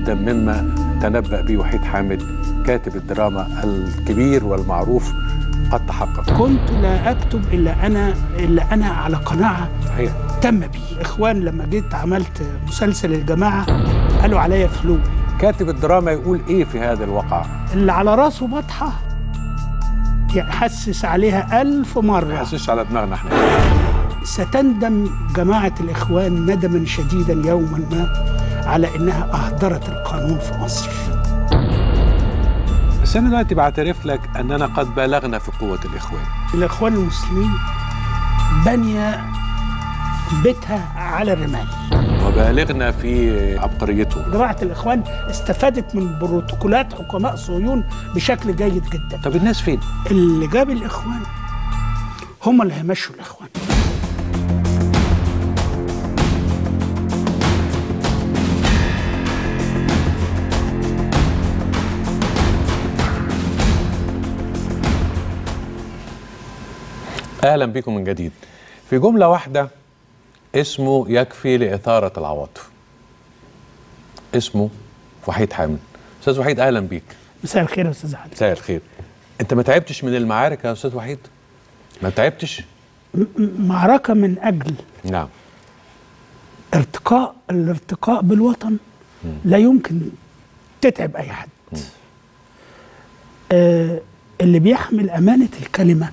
جدا مما تنبأ به وحيد حامد كاتب الدراما الكبير والمعروف قد تحقق كنت لا اكتب الا انا الا انا على قناعه صحيح تم بي اخوان لما جيت عملت مسلسل الجماعه قالوا عليا فلو كاتب الدراما يقول ايه في هذا الواقع اللي على راسه بطحه يحسس عليها ألف ما مرة يحسش على دماغنا احنا ستندم جماعة الإخوان ندما شديدا يوما ما على إنها أهدرت القانون في مصر بس انا دلوقتي بعترف لك اننا قد بالغنا في قوه الاخوان الإخوان المسلمين بني بيتها على الرمال وبالغنا في عبقريتهم جماعة الإخوان استفادت من بروتوكولات حكماء صهيون بشكل جيد جدا طب الناس فين؟ اللي جاب الإخوان هم اللي هيمشوا الإخوان اهلا بكم من جديد في جمله واحده اسمه يكفي لاثاره العواطف اسمه وحيد حامد استاذ وحيد اهلا بيك مساء الخير يا أستاذ عادل مساء الخير انت ما تعبتش من المعارك يا استاذ وحيد ما تعبتش معركة من أجل نعم ارتقاء الارتقاء بالوطن لا يمكن تتعب اي حد آه اللي بيحمل امانه الكلمه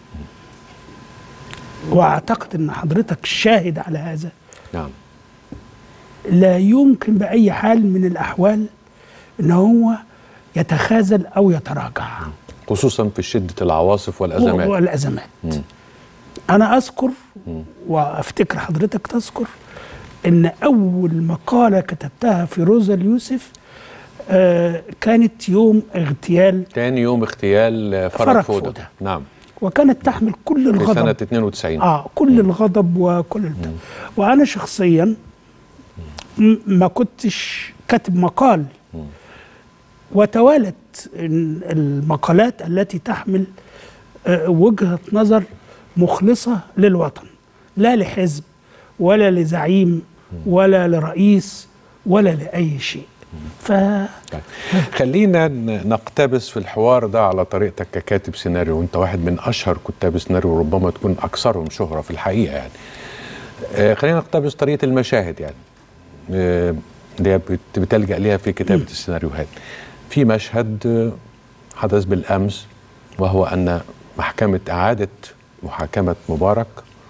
واعتقد ان حضرتك شاهد على هذا نعم لا يمكن باي حال من الاحوال ان هو يتخاذل او يتراجع خصوصا في شده العواصف والازمات والازمات انا اذكر وافتكر حضرتك تذكر ان اول مقاله كتبتها في روزا اليوسف آه كانت يوم اغتيال تاني يوم اغتيال فرج, فرج فودة. فودة. نعم وكانت تحمل كل في سنه الغضب 92 اه كل الغضب وكل البتاع وانا شخصيا م- ما كنتش كاتب مقال وتوالت ال- المقالات التي تحمل آه، وجهة نظر مخلصة للوطن لا لحزب ولا لزعيم ولا لرئيس ولا لأي شيء ف طيب. خلينا ن- نقتبس في الحوار ده على طريقتك ككاتب سيناريو وانت واحد من اشهر كتاب السيناريو ربما تكون اكثرهم شهره في الحقيقه يعني آه خلينا نقتبس طريقه المشاهد يعني آه اللي هي بت- بتلجا ليها في كتابه السيناريوهات في مشهد آه، حدث بالامس وهو ان محكمه اعاده محاكمه مبارك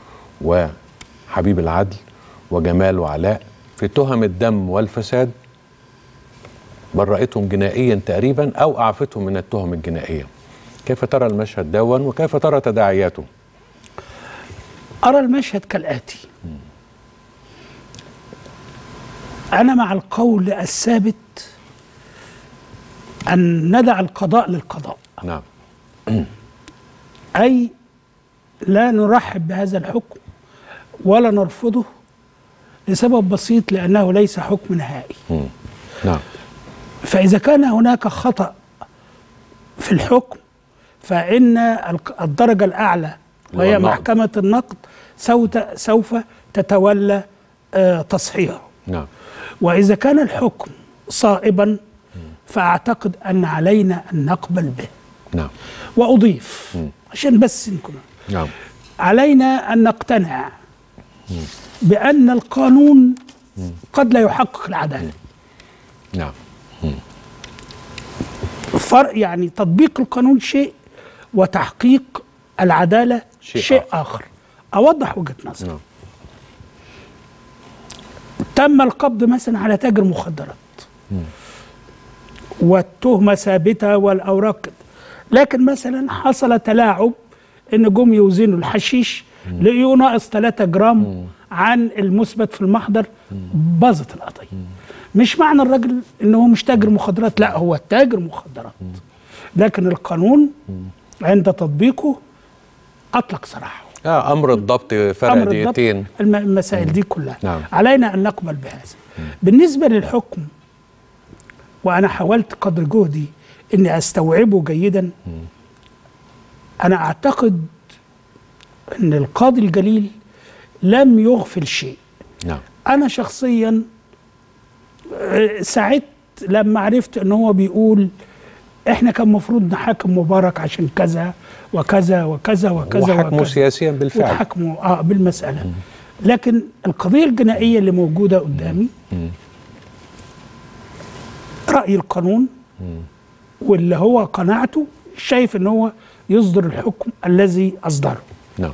وحبيب العدل وجمال وعلاء في تهم الدم والفساد برأتهم جنائيا تقريبا أو أعفتهم من التهم الجنائية كيف ترى المشهد دون وكيف ترى تداعياته أرى المشهد كالآتي أنا مع القول الثابت أن ندع القضاء للقضاء نعم أي لا نرحب بهذا الحكم ولا نرفضه لسبب بسيط لأنه ليس حكم نهائي مم. نعم فإذا كان هناك خطأ في الحكم فإن الق- الدرجة الأعلى اللي هو وهي النقد. محكمة النقد سوف سوف تتولى آه، تصحيحه نعم وإذا كان الحكم صائبا فأعتقد أن علينا أن نقبل به نعم وأضيف عشان بس نكون نعم علينا أن نقتنع بأن القانون قد لا يحقق العدالة نعم فرق يعني تطبيق القانون شيء وتحقيق العدالة شيء شيء, شيء آخر أوضح وجهة نظري نعم تم القبض مثلا على تاجر مخدرات والتهمة ثابتة والأوراق كده. لكن مثلا حصل تلاعب ان جم يوزنوا الحشيش لقيوه ناقص 3 جرام عن المثبت في المحضر باظت القضيه مش معنى الراجل ان هو مش تاجر مخدرات لا هو تاجر مخدرات لكن القانون عند تطبيقه اطلق سراحه آه أمر الضبط فرق امر الضبط دقيقتين الم- المسائل دي كلها نعم. علينا ان نقبل بهذا بالنسبه للحكم وانا حاولت قدر جهدي اني استوعبه جيدا انا اعتقد ان القاضي الجليل لم يغفل شيء نعم انا شخصيا آه، سعدت لما عرفت ان هو بيقول احنا كان المفروض نحاكم مبارك عشان كذا وكذا وكذا وكذا وحكمه وكذا سياسيا بالفعل وحكموا اه بالمساله لكن القضيه الجنائيه اللي موجوده قدامي راي القانون واللي هو قناعته شايف ان هو يصدر الحكم الذي اصدره نعم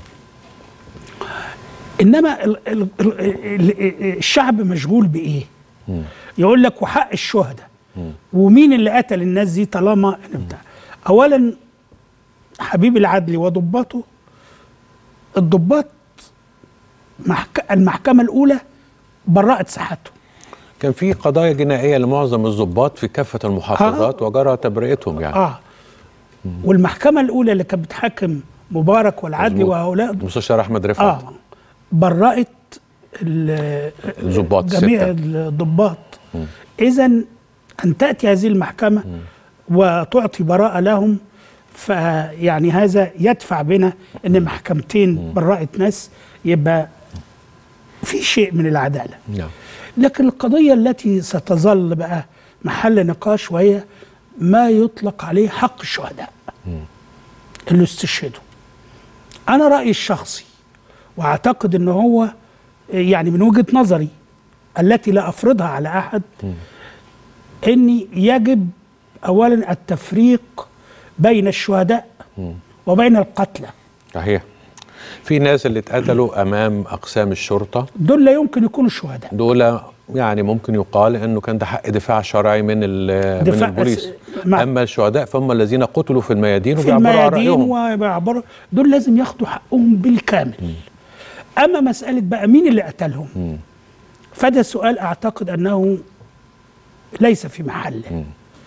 انما ال ال ال ال الشعب مشغول بايه يقول لك وحق الشهداء ومين اللي قتل الناس دي طالما إن بتاع اولا حبيب العدلي وضباطه الضباط محك... المحكمه الاولى برأت ساحته كان في قضايا جنائيه لمعظم الضباط في كافه المحافظات وجرى تبرئتهم يعني اه والمحكمه الاولى اللي كانت بتحاكم مبارك والعدلي مظبوط. وهؤلاء المستشار احمد رفعت اه برأت ال- الضباط جميع ستة. الضباط اذا ان تاتي هذه المحكمه وتعطي براءه لهم فيعني هذا يدفع بنا ان محكمتين برأت ناس يبقى في شيء من العداله نعم لكن القضيه التي ستظل بقى محل نقاش وهي ما يطلق عليه حق الشهداء اللي استشهدوا انا رايي الشخصي واعتقد ان هو يعني من وجهه نظري التي لا افرضها على احد ان يجب اولا التفريق بين الشهداء وبين القتلى صحيح في ناس اللي اتقتلوا امام اقسام الشرطه دول لا يمكن يكونوا شهداء دول يعني ممكن يقال انه كان ده حق دفاع شرعي من ال- من دفاع- البوليس مع- اما الشهداء فهم الذين قتلوا في الميادين في وبيعبروا عن الميادين رايهم وبيعبروا دول لازم ياخدوا حقهم بالكامل اما مساله بقى مين اللي قتلهم فده سؤال اعتقد انه ليس في محله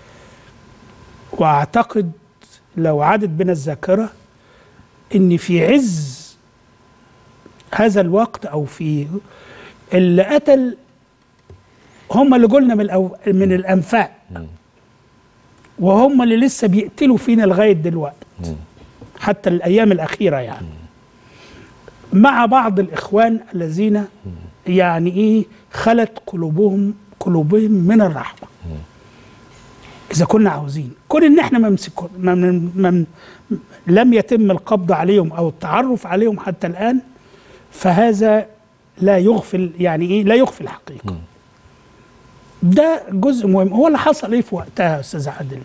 واعتقد لو عادت بنا الذاكره ان في عز هذا الوقت او في اللي قتل هم اللي قلنا من الأو... من الانفاق وهم اللي لسه بيقتلوا فينا لغايه دلوقتي حتى الايام الاخيره يعني مع بعض الاخوان الذين يعني ايه خلت قلوبهم قلوبهم من الرحمه اذا كنا عاوزين كون ان احنا ممسكون مم مم لم يتم القبض عليهم او التعرف عليهم حتى الان فهذا لا يغفل يعني ايه لا يخفي الحقيقه ده جزء مهم هو اللي حصل ايه في وقتها يا استاذ عادل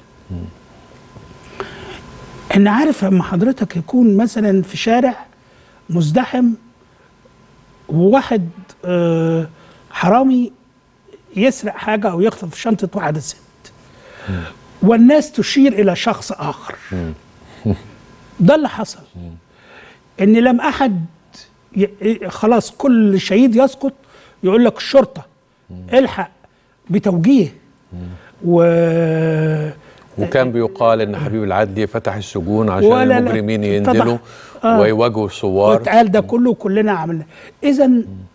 ان عارف لما حضرتك يكون مثلا في شارع مزدحم وواحد آه حرامي يسرق حاجه او يخطف شنطه واحده ست والناس تشير الى شخص اخر ده اللي حصل ان لم احد ي... خلاص كل شهيد يسقط يقول لك الشرطه الحق بتوجيه و وكان بيقال ان حبيب العدلي فتح السجون عشان ولا لا، المجرمين طبعا. ينزلوا آه. ويواجهوا الثوار واتقال ده كله وكلنا عملنا اذا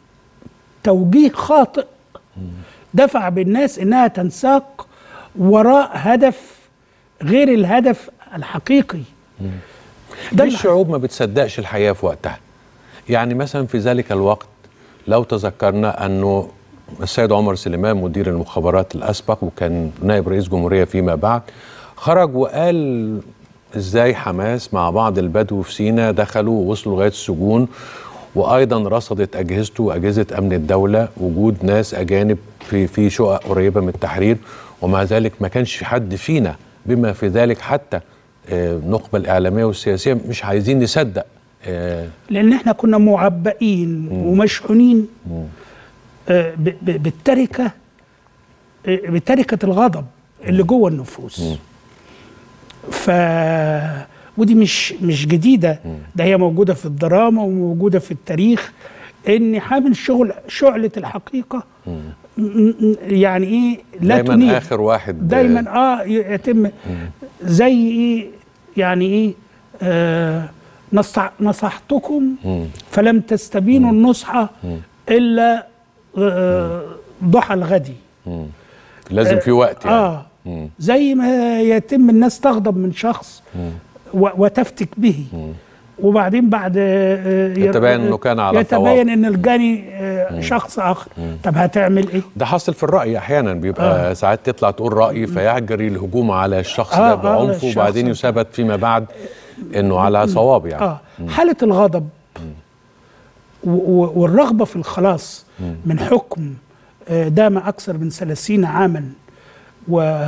توجيه خاطئ دفع بالناس انها تنساق وراء هدف غير الهدف الحقيقي ليه ده اللي الشعوب ما بتصدقش الحقيقه في وقتها يعني مثلا في ذلك الوقت لو تذكرنا انه السيد عمر سليمان مدير المخابرات الاسبق وكان نائب رئيس جمهوريه فيما بعد خرج وقال ازاي حماس مع بعض البدو في سينا دخلوا ووصلوا لغايه السجون وايضا رصدت اجهزته واجهزه امن الدوله وجود ناس اجانب في في شقق قريبه من التحرير ومع ذلك ما كانش في حد فينا بما في ذلك حتى آه، النخبه الاعلاميه والسياسيه مش عايزين نصدق آه، لان احنا كنا معبئين ومشحونين آه، ب- ب- بالتركه آه، بتركه الغضب اللي جوه النفوس ف ودي مش مش جديده ده هي موجوده في الدراما وموجوده في التاريخ ان حامل شغل شعله الحقيقه م- م- يعني ايه لا دايما تنير اخر واحد دايما اه يتم زي ايه يعني ايه آه نصح نصحتكم فلم تستبينوا النصح الا آه ضحى الغد لازم في وقت يعني اه زي ما يتم الناس تغضب من شخص و- وتفتك به وبعدين بعد آه، ير- يتبين إنه كان على يتبين صواب. ان الجاني آه، شخص اخر طب هتعمل ايه ده حاصل في الرأي أحيانا بيبقى آه. ساعات تطلع تقول رأي فيجري الهجوم على الشخص آه، ده آه، بعنف الشخص وبعدين ده. يثبت فيما بعد إنه على صواب يعني اه حاله الغضب و- و- والرغبه في الخلاص من حكم آه، دام اكثر من 30 عاما و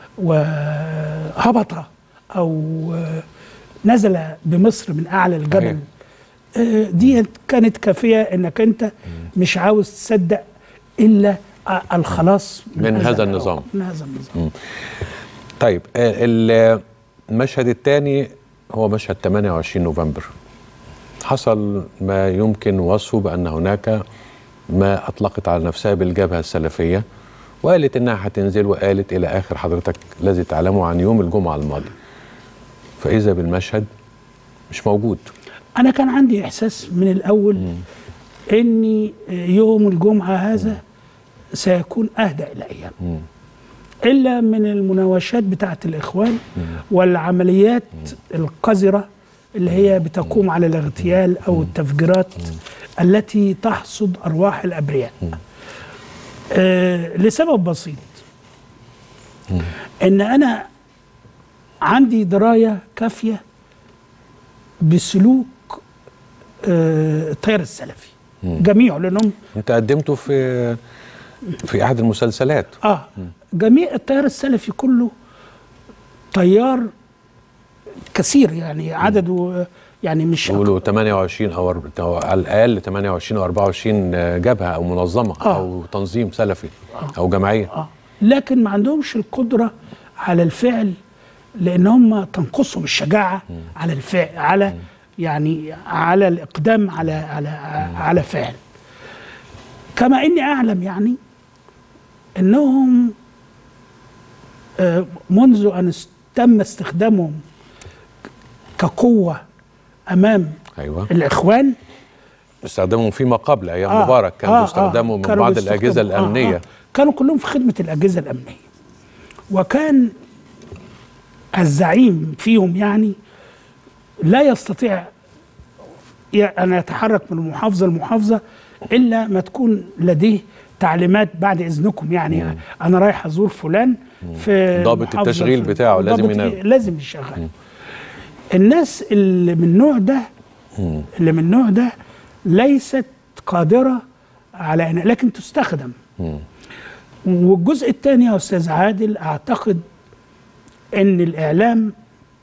وهبط او آه، نزل بمصر من اعلى الجبل آه، دي كانت كافيه انك انت مش عاوز تصدق الا آه، الخلاص من هذا الحكم، النظام. من هذا النظام طيب آه، ال- المشهد الثاني هو مشهد 28 نوفمبر حصل ما يمكن وصفه بأن هناك ما أطلقت على نفسها بالجبهة السلفية وقالت إنها هتنزل وقالت إلى آخر حضرتك الذي تعلمه عن يوم الجمعة الماضي فإذا بالمشهد مش موجود انا كان عندي احساس من الاول اني يوم الجمعه هذا سيكون اهدى الايام الا من المناوشات بتاعه الاخوان والعمليات القذره اللي هي بتقوم على الاغتيال او التفجيرات التي تحصد ارواح الابرياء آه لسبب بسيط ان انا عندي درايه كافيه بسلوك آه، التيار السلفي جميعه لانهم أنت قدمته في في أحد المسلسلات اه جميع التيار السلفي كله تيار كثير يعني عدده آه، يعني مش يقولوا 28 أو أرب- أو على الأقل 28 أو 24 جبهة أو منظمة آه. أو تنظيم سلفي أو جمعية اه لكن ما عندهمش القدره على الفعل لان هم تنقصهم الشجاعه على الفعل على يعني على الاقدام على على على فعل كما اني اعلم يعني انهم آه، منذ ان است- تم استخدامهم كقوه امام أيوه الاخوان استخدامهم فيما قبل ايام آه، مبارك كانوا آه، آه، بيستخدموا من كانوا بعض بيستخدموا- الاجهزه آه، الامنيه آه كانوا كلهم في خدمة الأجهزة الأمنية وكان الزعيم فيهم يعني لا يستطيع ي- أن يتحرك من محافظة لمحافظة إلا ما تكون لديه تعليمات بعد إذنكم يعني أنا رايح أزور فلان في ضابط محافظة التشغيل الفلانية. بتاعه لازم ضابط ينام. لازم يشغل الناس اللي من النوع ده اللي من النوع ده ليست قادرة على أن لكن تستخدم والجزء الثاني يا أستاذ عادل أعتقد أن الإعلام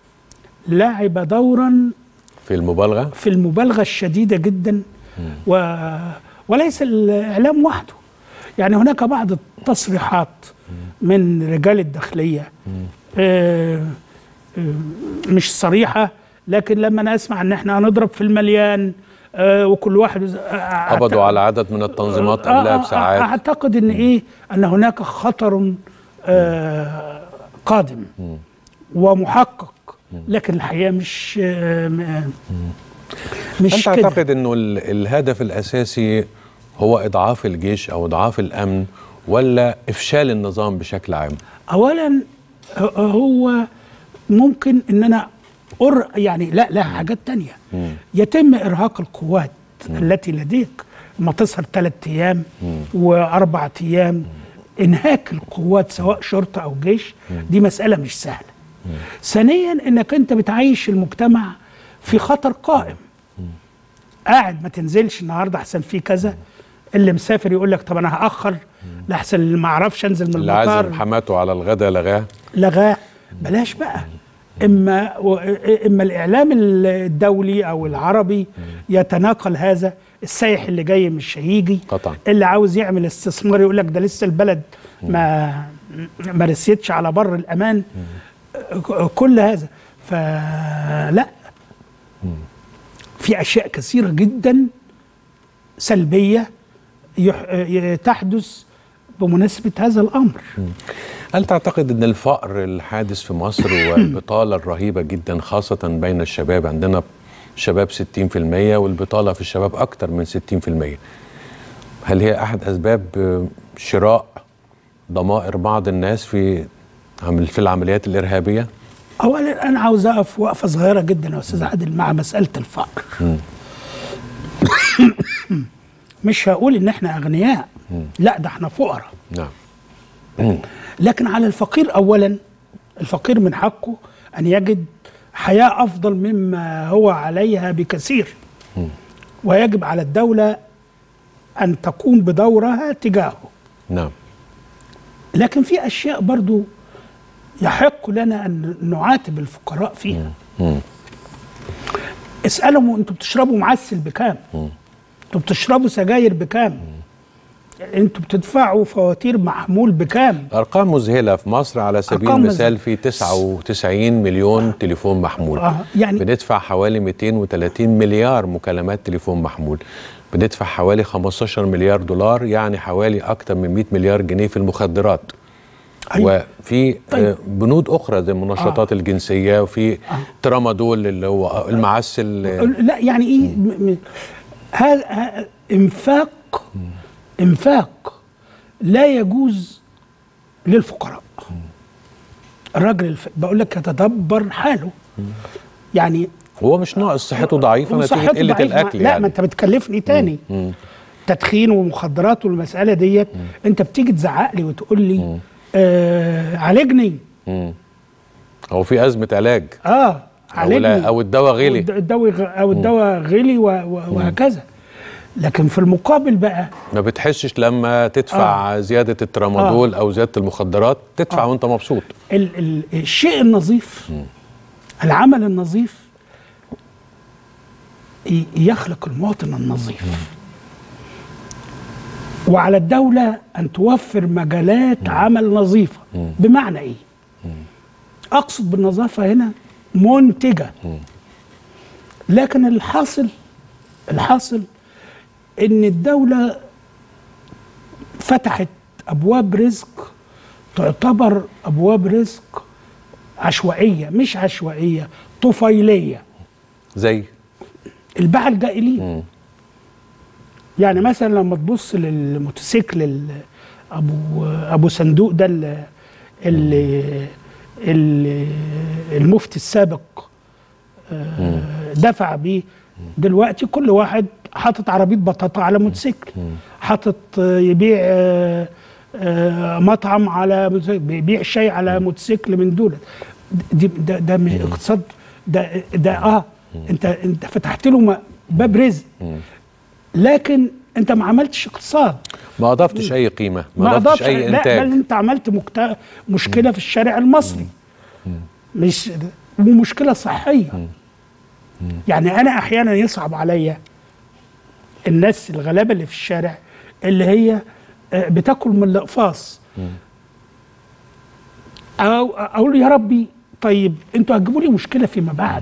لعب دورا في المبالغه في المبالغة الشديدة جدا و... وليس الإعلام وحده يعني هناك بعض التصريحات من رجال الداخلية آه، آه، مش صريحة لكن لما أنا أسمع أن احنا هنضرب في المليان آه، وكل واحد آه، قبضوا على عدد من التنظيمات آه، قبلها آه، بساعات اعتقد ان ايه ان هناك خطر آه قادم ومحقق لكن الحقيقه مش آه م- مش انت كده تعتقد انه ال- الهدف الاساسي هو اضعاف الجيش او اضعاف الامن ولا افشال النظام بشكل عام اولا ه- هو ممكن ان انا أر يعني لا لا حاجات تانية يتم ارهاق القوات التي لديك لما تسهر ثلاث ايام واربع ايام انهاك القوات سواء شرطه او جيش دي مساله مش سهله ثانيا انك انت بتعيش المجتمع في خطر قائم قاعد ما تنزلش النهارده احسن في كذا اللي مسافر يقول لك طب انا هاخر لاحسن اللي ما اعرفش انزل من اللي المطار عازم حماته على الغداء لغاه لغاه بلاش بقى اما و- اما الاعلام الدولي او العربي يتناقل هذا السايح اللي جاي مش هيجي قطعا. اللي عاوز يعمل استثمار يقول لك ده لسه البلد ما ما رسيتش على بر الامان كل هذا فلا في اشياء كثيره جدا سلبيه يح- تحدث بمناسبه هذا الامر هل تعتقد ان الفقر الحادث في مصر والبطاله الرهيبه جدا خاصه بين الشباب عندنا شباب 60% والبطاله في الشباب اكثر من 60% هل هي احد اسباب آه، شراء ضمائر بعض الناس في عمل في العمليات الارهابيه اولا انا عاوز اقف وقفه صغيره جدا يا استاذ عادل مع مساله الفقر مش هقول ان احنا اغنياء لا ده احنا فقراء نعم لكن على الفقير اولا الفقير من حقه ان يجد حياه افضل مما هو عليها بكثير ويجب على الدوله ان تقوم بدورها تجاهه نعم لكن في اشياء برضو يحق لنا ان نعاتب الفقراء فيها اسالهم انتوا بتشربوا معسل بكام انتوا بتشربوا سجاير بكام انتوا بتدفعوا فواتير محمول بكام ارقام مذهله في مصر على سبيل أرقام المثال في 99 مليون تليفون محمول آه، يعني- بندفع حوالي 230 مليار مكالمات تليفون محمول بندفع حوالي 15 مليار دولار يعني حوالي اكثر من 100 مليار جنيه في المخدرات أيوة. وفي طيب. آه، بنود اخرى زي المنشطات الجنسيه وفي ترامادول اللي هو المعسل آه، لا يعني ايه م- م- هذا ه- انفاق انفاق لا يجوز للفقراء الراجل الف... بقول لك يتدبر حاله يعني هو مش ناقص صحته ضعيفه نتيجه وصحته قله ضعيفة. الاكل لا يعني ما انت بتكلفني تاني تدخين ومخدرات والمساله ديت انت بتيجي تزعق لي وتقول لي آه عالجني هو في ازمه علاج اه او عالجني لا او الدواء غلي والد- الدواء غ- او الدواء غلي و- و- وهكذا لكن في المقابل بقى ما بتحسش لما تدفع آه. زياده الترامادول او زياده المخدرات تدفع آه. وانت مبسوط ال ال الشيء النظيف العمل النظيف ي- يخلق المواطن النظيف وعلى الدولة أن توفر مجالات عمل نظيفة بمعنى إيه؟ أقصد بالنظافة هنا منتجة لكن الحاصل الحاصل إن الدولة فتحت أبواب رزق تعتبر أبواب رزق عشوائية مش عشوائية طفيلية زي الباعة الجائلين يعني مثلا لما تبص للموتوسيكل ال- ابو ابو صندوق ده اللي, اللي, اللي المفتي السابق آه، دفع بيه دلوقتي كل واحد حاطط عربيه بطاطا على موتوسيكل حاطط آه، يبيع آه، آه، مطعم على موتوسيكل، بيبيع شاي على موتوسيكل من دول دي ده, ده مش اقتصاد ده ده اه انت انت فتحت له م- باب رزق لكن انت ما عملتش اقتصاد ما اضفتش اي قيمه ما, اضفتش اي لا انتاج بل انت عملت مكت... مشكله في الشارع المصري مش ومشكله صحيه يعني انا احيانا يصعب عليا الناس الغلابه اللي في الشارع اللي هي آه، بتاكل من الاقفاص او اقول يا ربي طيب انتوا هتجيبوا لي مشكله فيما بعد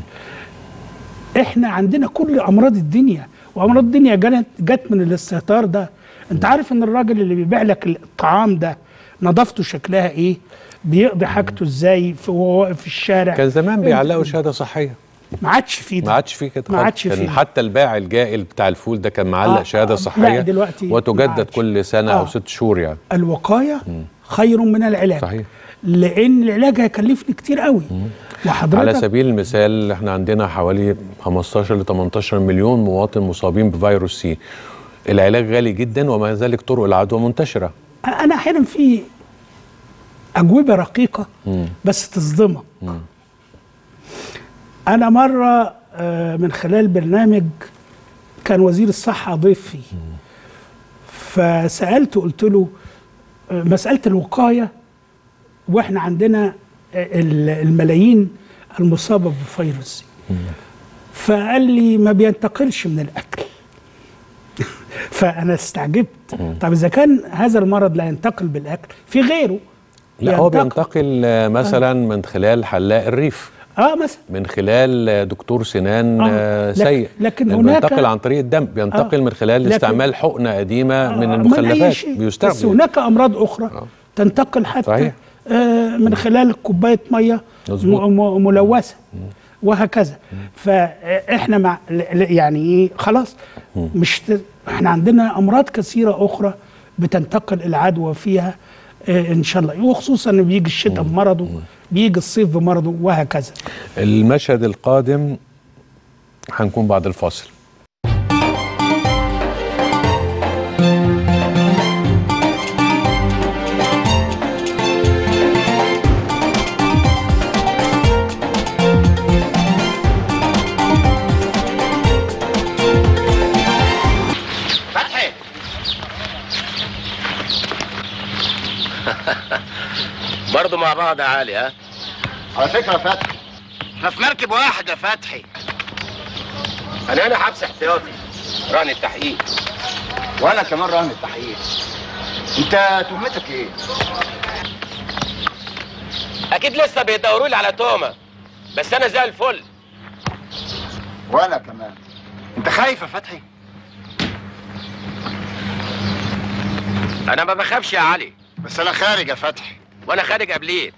احنا عندنا كل امراض الدنيا وامراض الدنيا جت جت من الاستهتار ده انت عارف ان الراجل اللي بيبيع لك الطعام ده نظافته شكلها ايه بيقضي حاجته ازاي في- وهو واقف في الشارع كان زمان بيعلقوا شهاده صحيه ما عادش فيه ما ده عادش فيه كده ما خالص. عادش كان فيه. حتى البائع الجائل بتاع الفول ده كان معلق آه، شهاده آه، لا، صحيه دلوقتي ما وتجدد عادش. كل سنه آه. او ست شهور يعني الوقايه خير من العلاج صحيح. لان العلاج هيكلفني كتير قوي وحضرتك على سبيل المثال احنا عندنا حوالي 15 ل 18 مليون مواطن مصابين بفيروس سي العلاج غالي جدا ومع ذلك طرق العدوى منتشره انا احيانا في اجوبه رقيقه بس تصدمك انا مره آه، من خلال برنامج كان وزير الصحه ضيف فيه فسالته قلت له آه، مساله الوقايه واحنا عندنا آه، ال- الملايين المصابه بفيروس سي فقال لي ما بينتقلش من الاكل فانا استعجبت طب اذا كان هذا المرض لا ينتقل بالاكل في غيره لا هو ينتقل. بينتقل آه، مثلا من خلال حلاق الريف اه مثلا من خلال آه، دكتور سنان آه، آه، لكن- سيء لكن لأنه هناك- بينتقل عن طريق الدم بينتقل آه، من خلال لكن- استعمال حقنه قديمه من آه، أي المخلفات شيء. بس بيستخدم هناك امراض اخرى تنتقل حتى صحيح. آه من خلال كوبايه ميه مظبوط. م- م- ملوثه وهكذا فاحنا مع ل- ل- يعني ايه خلاص مش ت- احنا عندنا امراض كثيره اخرى بتنتقل العدوى فيها آه ان شاء الله وخصوصا ان بيجي الشتاء بمرضه بيجي الصيف بمرضه وهكذا المشهد القادم هنكون بعد الفاصل فتحي برضه مع بعض يا علي ها على فكرة فتحي احنا في مركب واحد يا فتحي انا هنا حبس احتياطي رهن التحقيق وانا كمان رهن التحقيق انت تهمتك ايه؟ اكيد لسه بيدوروا لي على تهمه بس انا زي الفل وانا كمان انت خايف يا فتحي؟ انا ما بخافش يا علي بس انا خارج يا فتحي وانا خارج قبليه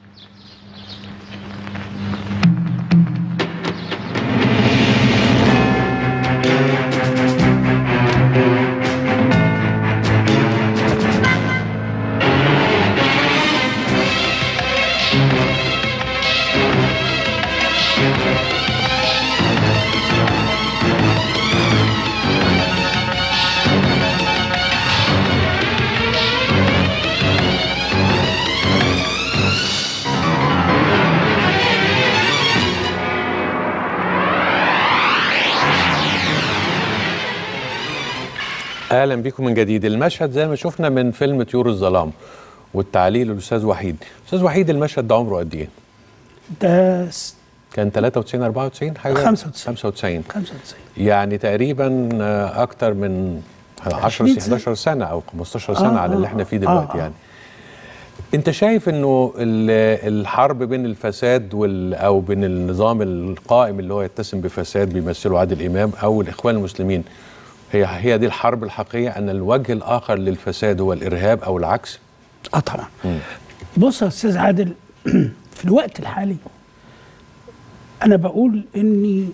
اهلا بكم من جديد المشهد زي ما شفنا من فيلم طيور الظلام والتعليل الاستاذ وحيد استاذ وحيد المشهد ده عمره قد ايه ده س- كان 93 94 حاجه 95. 95 95 يعني تقريبا آه، اكتر من 10 20 سنة. 11 سنه او 15 سنه آه، على آه، اللي احنا فيه آه، دلوقتي آه. يعني انت شايف انه ال- الحرب بين الفساد وال او بين النظام القائم اللي هو يتسم بفساد بيمثله عادل امام او الاخوان المسلمين هي هي دي الحرب الحقيقيه ان الوجه الاخر للفساد هو الارهاب او العكس اه طبعا بص يا استاذ عادل في الوقت الحالي انا بقول اني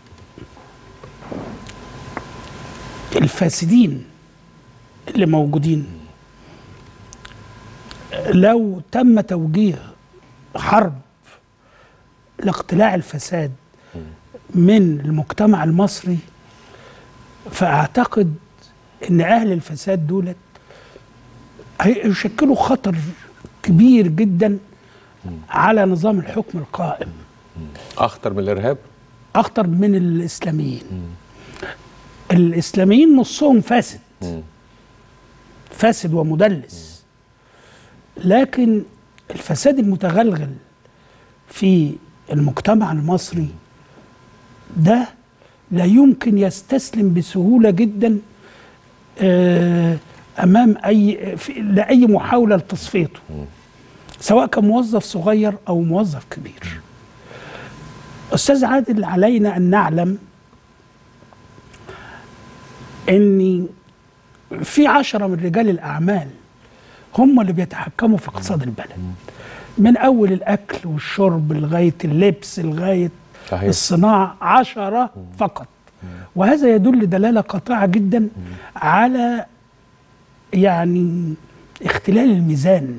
الفاسدين اللي موجودين لو تم توجيه حرب لاقتلاع الفساد من المجتمع المصري فاعتقد ان اهل الفساد دولت هيشكلوا خطر كبير جدا على نظام الحكم القائم اخطر من الارهاب اخطر من الاسلاميين الاسلاميين نصهم فاسد فاسد ومدلس لكن الفساد المتغلغل في المجتمع المصري ده لا يمكن يستسلم بسهوله جدا آه، امام اي في- لاي محاوله لتصفيته سواء كان موظف صغير او موظف كبير استاذ عادل علينا ان نعلم ان في عشرة من رجال الاعمال هم اللي بيتحكموا في اقتصاد البلد من اول الاكل والشرب لغايه اللبس لغايه صحيح. الصناعه عشرة فقط وهذا يدل دلاله قاطعه جدا على يعني اختلال الميزان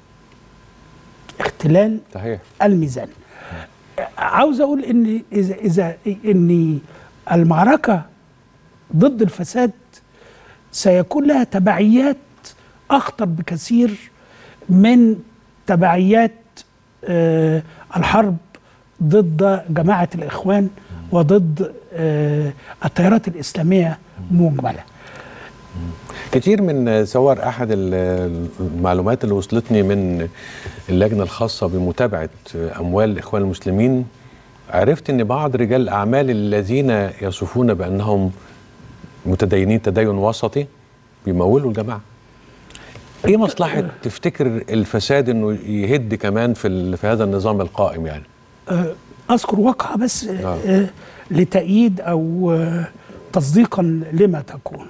اختلال صحيح الميزان عاوز اقول ان اذا اذا ان المعركه ضد الفساد سيكون لها تبعيات اخطر بكثير من تبعيات آه، الحرب ضد جماعه الاخوان وضد آه، التيارات الاسلاميه مجمله كتير من صور احد ال- المعلومات اللي وصلتني من اللجنه الخاصه بمتابعه اموال الاخوان المسلمين عرفت ان بعض رجال الاعمال الذين يصفون بانهم متدينين تدين وسطي بيمولوا الجماعه ايه مصلحه تفتكر الفساد انه يهد كمان في ال- في هذا النظام القائم يعني آه، اذكر واقعه بس آه، آه. آه، لتأييد او آه، تصديقا لما تقول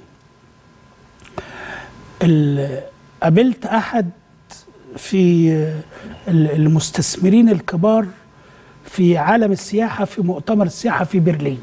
ال- قابلت احد في آه، ال- المستثمرين الكبار في عالم السياحه في مؤتمر السياحه في برلين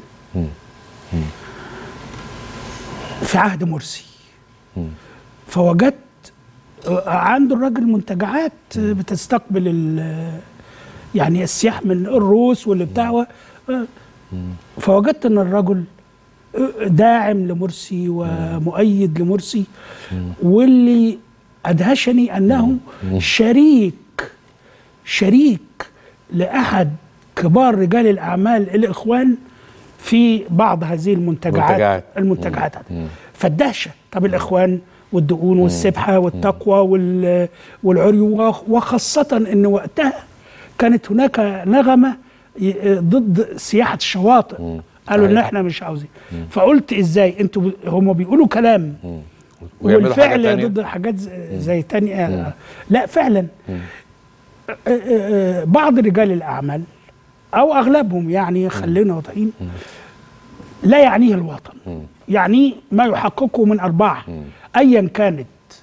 في عهد مرسي فوجدت آه، عنده الراجل منتجعات آه، بتستقبل ال- يعني السياح من الروس واللي بتاع و- آه. فوجدت ان الرجل داعم لمرسي ومؤيد لمرسي واللي ادهشني انه شريك شريك لاحد كبار رجال الاعمال الاخوان في بعض هذه المنتجعات منتجعات. المنتجعات فالدهشه طب الاخوان والدقون والسبحه والتقوى وال- والعري وخ- وخاصه ان وقتها كانت هناك نغمه ي- ضد سياحه الشواطئ قالوا ان صحيح. احنا مش عاوزين فقلت ازاي انتوا ب- هم بيقولوا كلام ويعملوا حاجة والفعل تانية. ضد حاجات ز- زي تانية لا فعلا آه، آه، آه، بعض رجال الاعمال او اغلبهم يعني خلينا واضحين لا يعنيه الوطن يعني ما يحققه من ارباح ايا كانت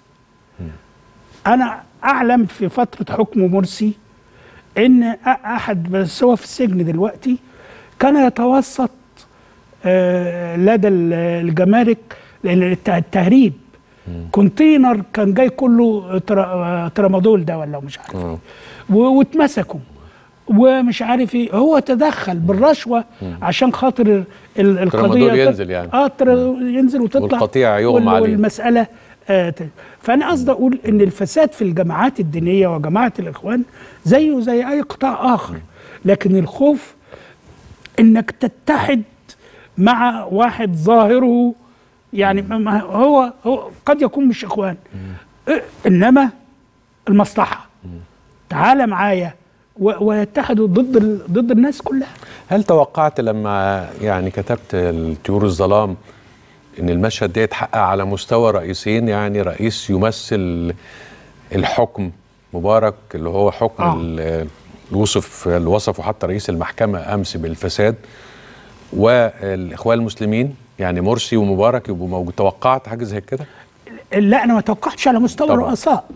انا اعلم في فتره حكم مرسي ان أ- احد بس هو في السجن دلوقتي كان يتوسط آه، لدى ال- الجمارك لان الت- التهريب كونتينر كان جاي كله ترا- ترامادول ده ولا مش عارف آه. و- واتمسكوا ومش عارف ايه هو تدخل بالرشوه عشان خاطر ال- ال- القضيه ترامادول تط- ينزل يعني. اه ترا- ينزل وتطلع والقطيع يغمى وال- عليه. والمساله آه ت- فانا قصدي اقول ان الفساد في الجماعات الدينيه وجماعه الاخوان زيه زي اي قطاع اخر لكن الخوف انك تتحد مع واحد ظاهره يعني ما- ما هو هو قد يكون مش اخوان إيه، انما المصلحه تعال معايا و- ويتحدوا ضد ال- ضد الناس كلها هل توقعت لما يعني كتبت الطيور الظلام ان المشهد ده يتحقق على مستوى رئيسين يعني رئيس يمثل الحكم مبارك اللي هو حكم آه. ال- الوصف اللي وصفه حتى رئيس المحكمة أمس بالفساد والإخوان المسلمين يعني مرسي ومبارك يبقوا موجود توقعت حاجة زي كده؟ لا انا ما توقعتش على مستوى طبعاً. الرؤساء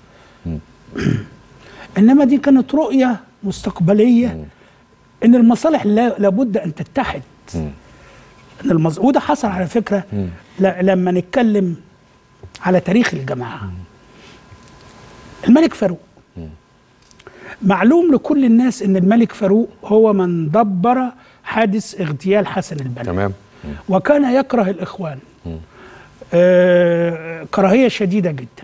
انما دي كانت رؤيه مستقبليه ان المصالح لا- لابد ان تتحد ان المز... وده حصل على فكره ل... لما نتكلم على تاريخ الجماعه الملك فاروق معلوم لكل الناس ان الملك فاروق هو من دبر حادث اغتيال حسن البنا تمام وكان يكره الإخوان آه كراهية شديدة جدا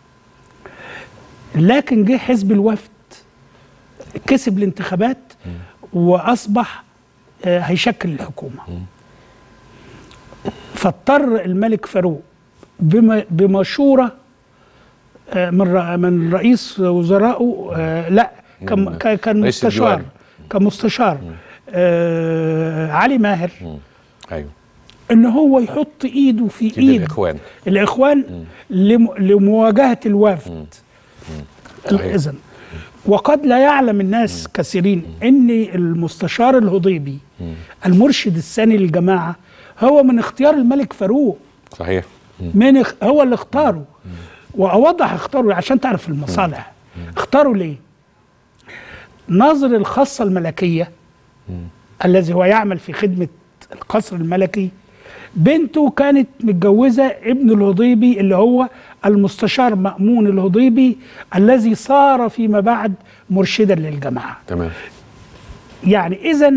لكن جه حزب الوفد كسب الانتخابات وأصبح آه هيشكل الحكومة فاضطر الملك فاروق بم- بمشورة آه من ر- من رئيس وزرائه آه لا كان من كان- كان رئيس مستشار الديوان. كان مستشار آه علي ماهر أيوه ان هو يحط ايده في إيد ايد الإخوان. الاخوان لم لمواجهه الوفد صحيح. اذا وقد لا يعلم الناس كثيرين ان المستشار الهضيبي المرشد الثاني للجماعه هو من اختيار الملك فاروق صحيح من اخ... هو اللي اختاره واوضح اختاره عشان تعرف المصالح اختاروا ليه ناظر الخاصه الملكيه الذي هو يعمل في خدمه القصر الملكي بنته كانت متجوزه ابن الهضيبي اللي هو المستشار مأمون الهضيبي الذي صار فيما بعد مرشدا للجماعه تمام يعني اذا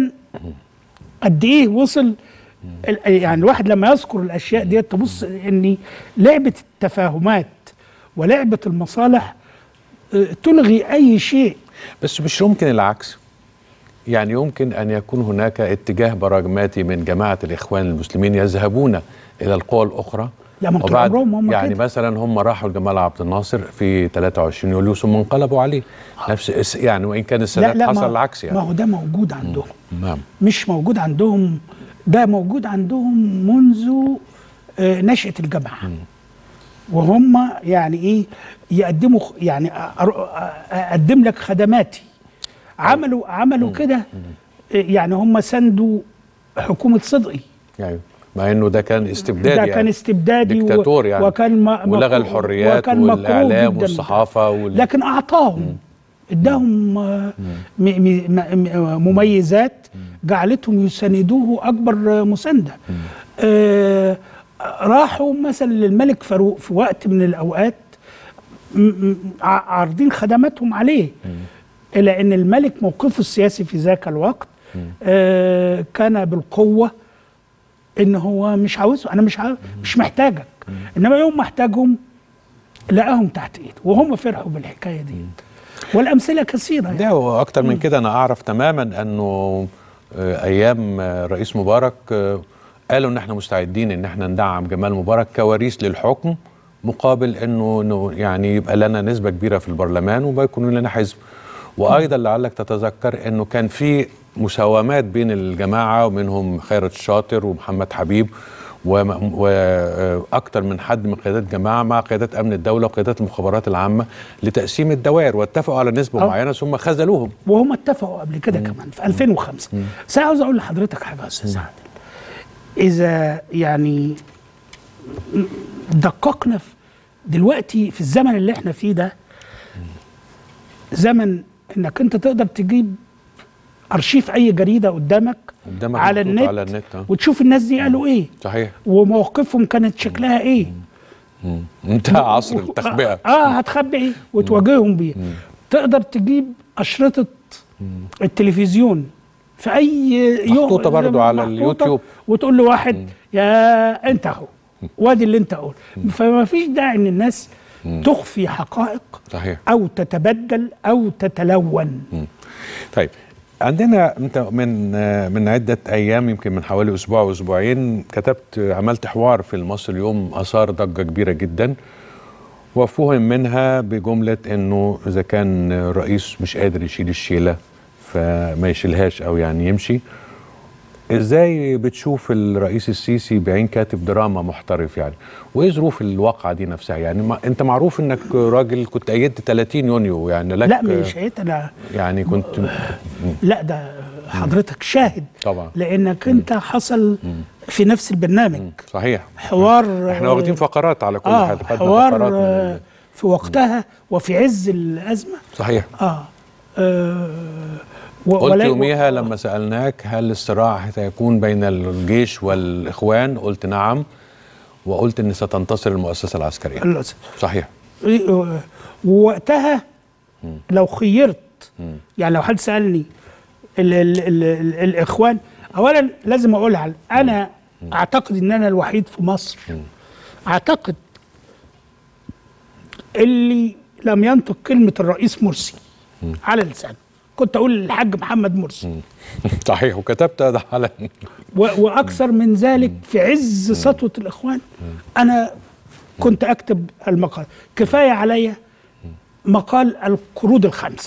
قد ايه وصل ال- يعني الواحد لما يذكر الاشياء ديت تبص ان لعبه التفاهمات ولعبه المصالح آه، تلغي اي شيء بس مش يمكن العكس يعني يمكن أن يكون هناك اتجاه براجماتي من جماعة الإخوان المسلمين يذهبون إلى القوى الأخرى لا، ما طول وبعد عمرهم هم يعني كده. مثلا هم راحوا لجمال عبد الناصر في 23 يوليو ثم انقلبوا عليه نفس الس- يعني وإن كان السادات حصل ما, العكس ما يعني هو ده موجود عندهم نعم مش موجود عندهم ده موجود عندهم منذ آه، نشأة الجامعة وهم يعني ايه يقدموا خ- يعني أ- أر- أ- اقدم لك خدماتي عملوا عملوا كده آه، يعني هم سندوا حكومة صدقي يعني مع انه ده كان استبدادي ده يعني. كان استبدادي و- ديكتاتور يعني وكان ما ولغى مكروه- الحريات وكان مكروه والاعلام جداً. والصحافه وال... لكن اعطاهم اداهم آه، م- م- م- مميزات جعلتهم يساندوه اكبر آه، مسانده آه، راحوا مثلا للملك فاروق في وقت من الاوقات م- م- ع- عارضين خدماتهم عليه الى ان الملك موقفه السياسي في ذاك الوقت آه كان بالقوه ان هو مش عاوزه انا مش عاوز مش محتاجك انما يوم ما احتاجهم لقاهم تحت ايده وهم فرحوا بالحكايه دي والامثله كثيره يعني. ده واكتر من كده انا اعرف تماما انه آه، ايام آه، رئيس مبارك آه، قالوا ان احنا مستعدين ان احنا ندعم جمال مبارك كواريث للحكم مقابل انه انه يعني يبقى لنا نسبه كبيره في البرلمان وما يكون لنا حزب وايضا لعلك تتذكر انه كان في مساومات بين الجماعه ومنهم خيرت الشاطر ومحمد حبيب واكثر من حد من قيادات جماعه مع قيادات امن الدوله وقيادات المخابرات العامه لتقسيم الدوائر واتفقوا على نسبه أه. معينه ثم خذلوهم وهم اتفقوا قبل كده كمان في 2005 بس أنا عاوز اقول لحضرتك حاجه يا استاذ عادل اذا يعني دققنا في دلوقتي في الزمن اللي احنا فيه ده زمن انك انت تقدر تجيب ارشيف اي جريده قدامك, قدامك على محطوط النت, على النت، آه. وتشوف الناس دي قالوا ايه صحيح ومواقفهم كانت شكلها ايه انتهى عصر التخبئه اه هتخبي ايه وتواجههم بيه تقدر تجيب اشرطه التلفزيون في اي يوم محطوطة برضو على محطوطة اليوتيوب. وتقول لواحد يا انت اهو وادي اللي انت قول فما فيش داعي ان الناس تخفي حقائق صحيح او تتبدل او تتلون طيب عندنا انت من آه، من عده ايام يمكن من حوالي اسبوع واسبوعين كتبت عملت حوار في المصري اليوم اثار ضجه كبيره جدا وفهم منها بجمله انه اذا كان الرئيس مش قادر يشيل الشيله فما يشيلهاش او يعني يمشي ازاي بتشوف الرئيس السيسي بعين كاتب دراما محترف يعني وايه ظروف الواقعه دي نفسها يعني ما انت معروف انك راجل كنت ايدت 30 يونيو يعني لك لا مش هيت انا يعني كنت لا ده حضرتك شاهد طبعا لانك انت حصل في نفس البرنامج صحيح حوار احنا واخدين فقرات على كل اه حال خدنا حوار فقرات من آه، ال- في وقتها وفي عز الازمه صحيح اه, آه و- قلت ولا- يوميها لما سالناك هل الصراع سيكون بين الجيش والاخوان قلت نعم وقلت ان ستنتصر المؤسسه العسكريه الأسد. صحيح آه، ووقتها لو خيرت يعني لو حد سالني ال ال ال ال الاخوان اولا لازم اقولها انا اعتقد ان انا الوحيد في مصر اعتقد اللي لم ينطق كلمه الرئيس مرسي على لسانه كنت اقول الحاج محمد مرسي صحيح وكتبت هذا على و- واكثر من ذلك في عز سطوه الاخوان انا كنت اكتب المقال كفايه عليا مقال القروض الخمسه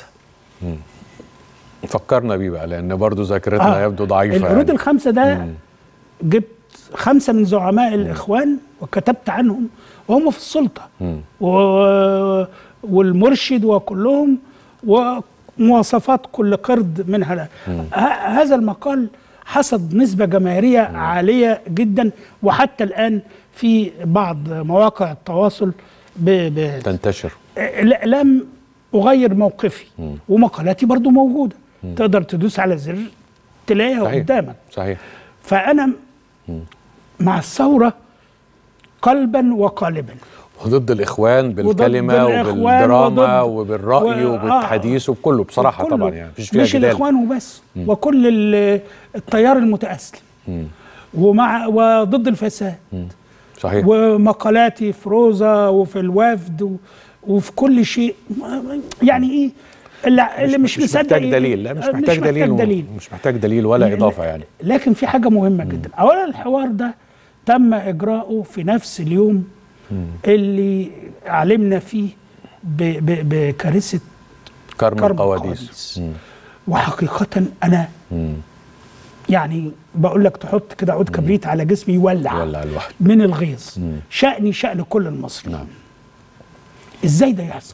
فكرنا بيه بقى لان برضو ذاكرتنا يبدو ضعيفه القروض يعني. الخمسه ده جبت خمسه من زعماء الاخوان وكتبت عنهم وهم في السلطه و... والمرشد وكلهم ومواصفات كل قرد منها لا. ه... هذا المقال حصد نسبه جماهيريه عاليه جدا وحتى الان في بعض مواقع التواصل ب... ب... تنتشر لا- لم اغير موقفي ومقالاتي برضو موجوده تقدر تدوس على زر تلاقيها صحيح قدامك صحيح فانا مع الثوره قلبا وقالبا وضد الاخوان بالكلمه الإخوان وبالدراما وضد- وبالراي و- وبالحديث وبكله بصراحه كله. طبعا يعني مفيش فيها مش جدال الاخوان وبس وكل ال- التيار المتاسلم ومع وضد الفساد صحيح ومقالاتي في روزا وفي الوفد و- وفي كل شيء يعني ايه اللي, اللي مش, مش مصدق محتاج ي- دليل لا مش آه، محتاج دليل, و- دليل. مش محتاج دليل ولا اضافه يعني لكن في حاجه مهمه جدا اولا الحوار ده تم اجراؤه في نفس اليوم اللي علمنا فيه ب- ب- بكارثه كرم كرم القواديس القواديس وحقيقه انا يعني بقول لك تحط كده عود كبريت على جسمي يولع يولع الواحد. من الغيظ شأني شأن كل المصريين نعم. ازاي ده يحصل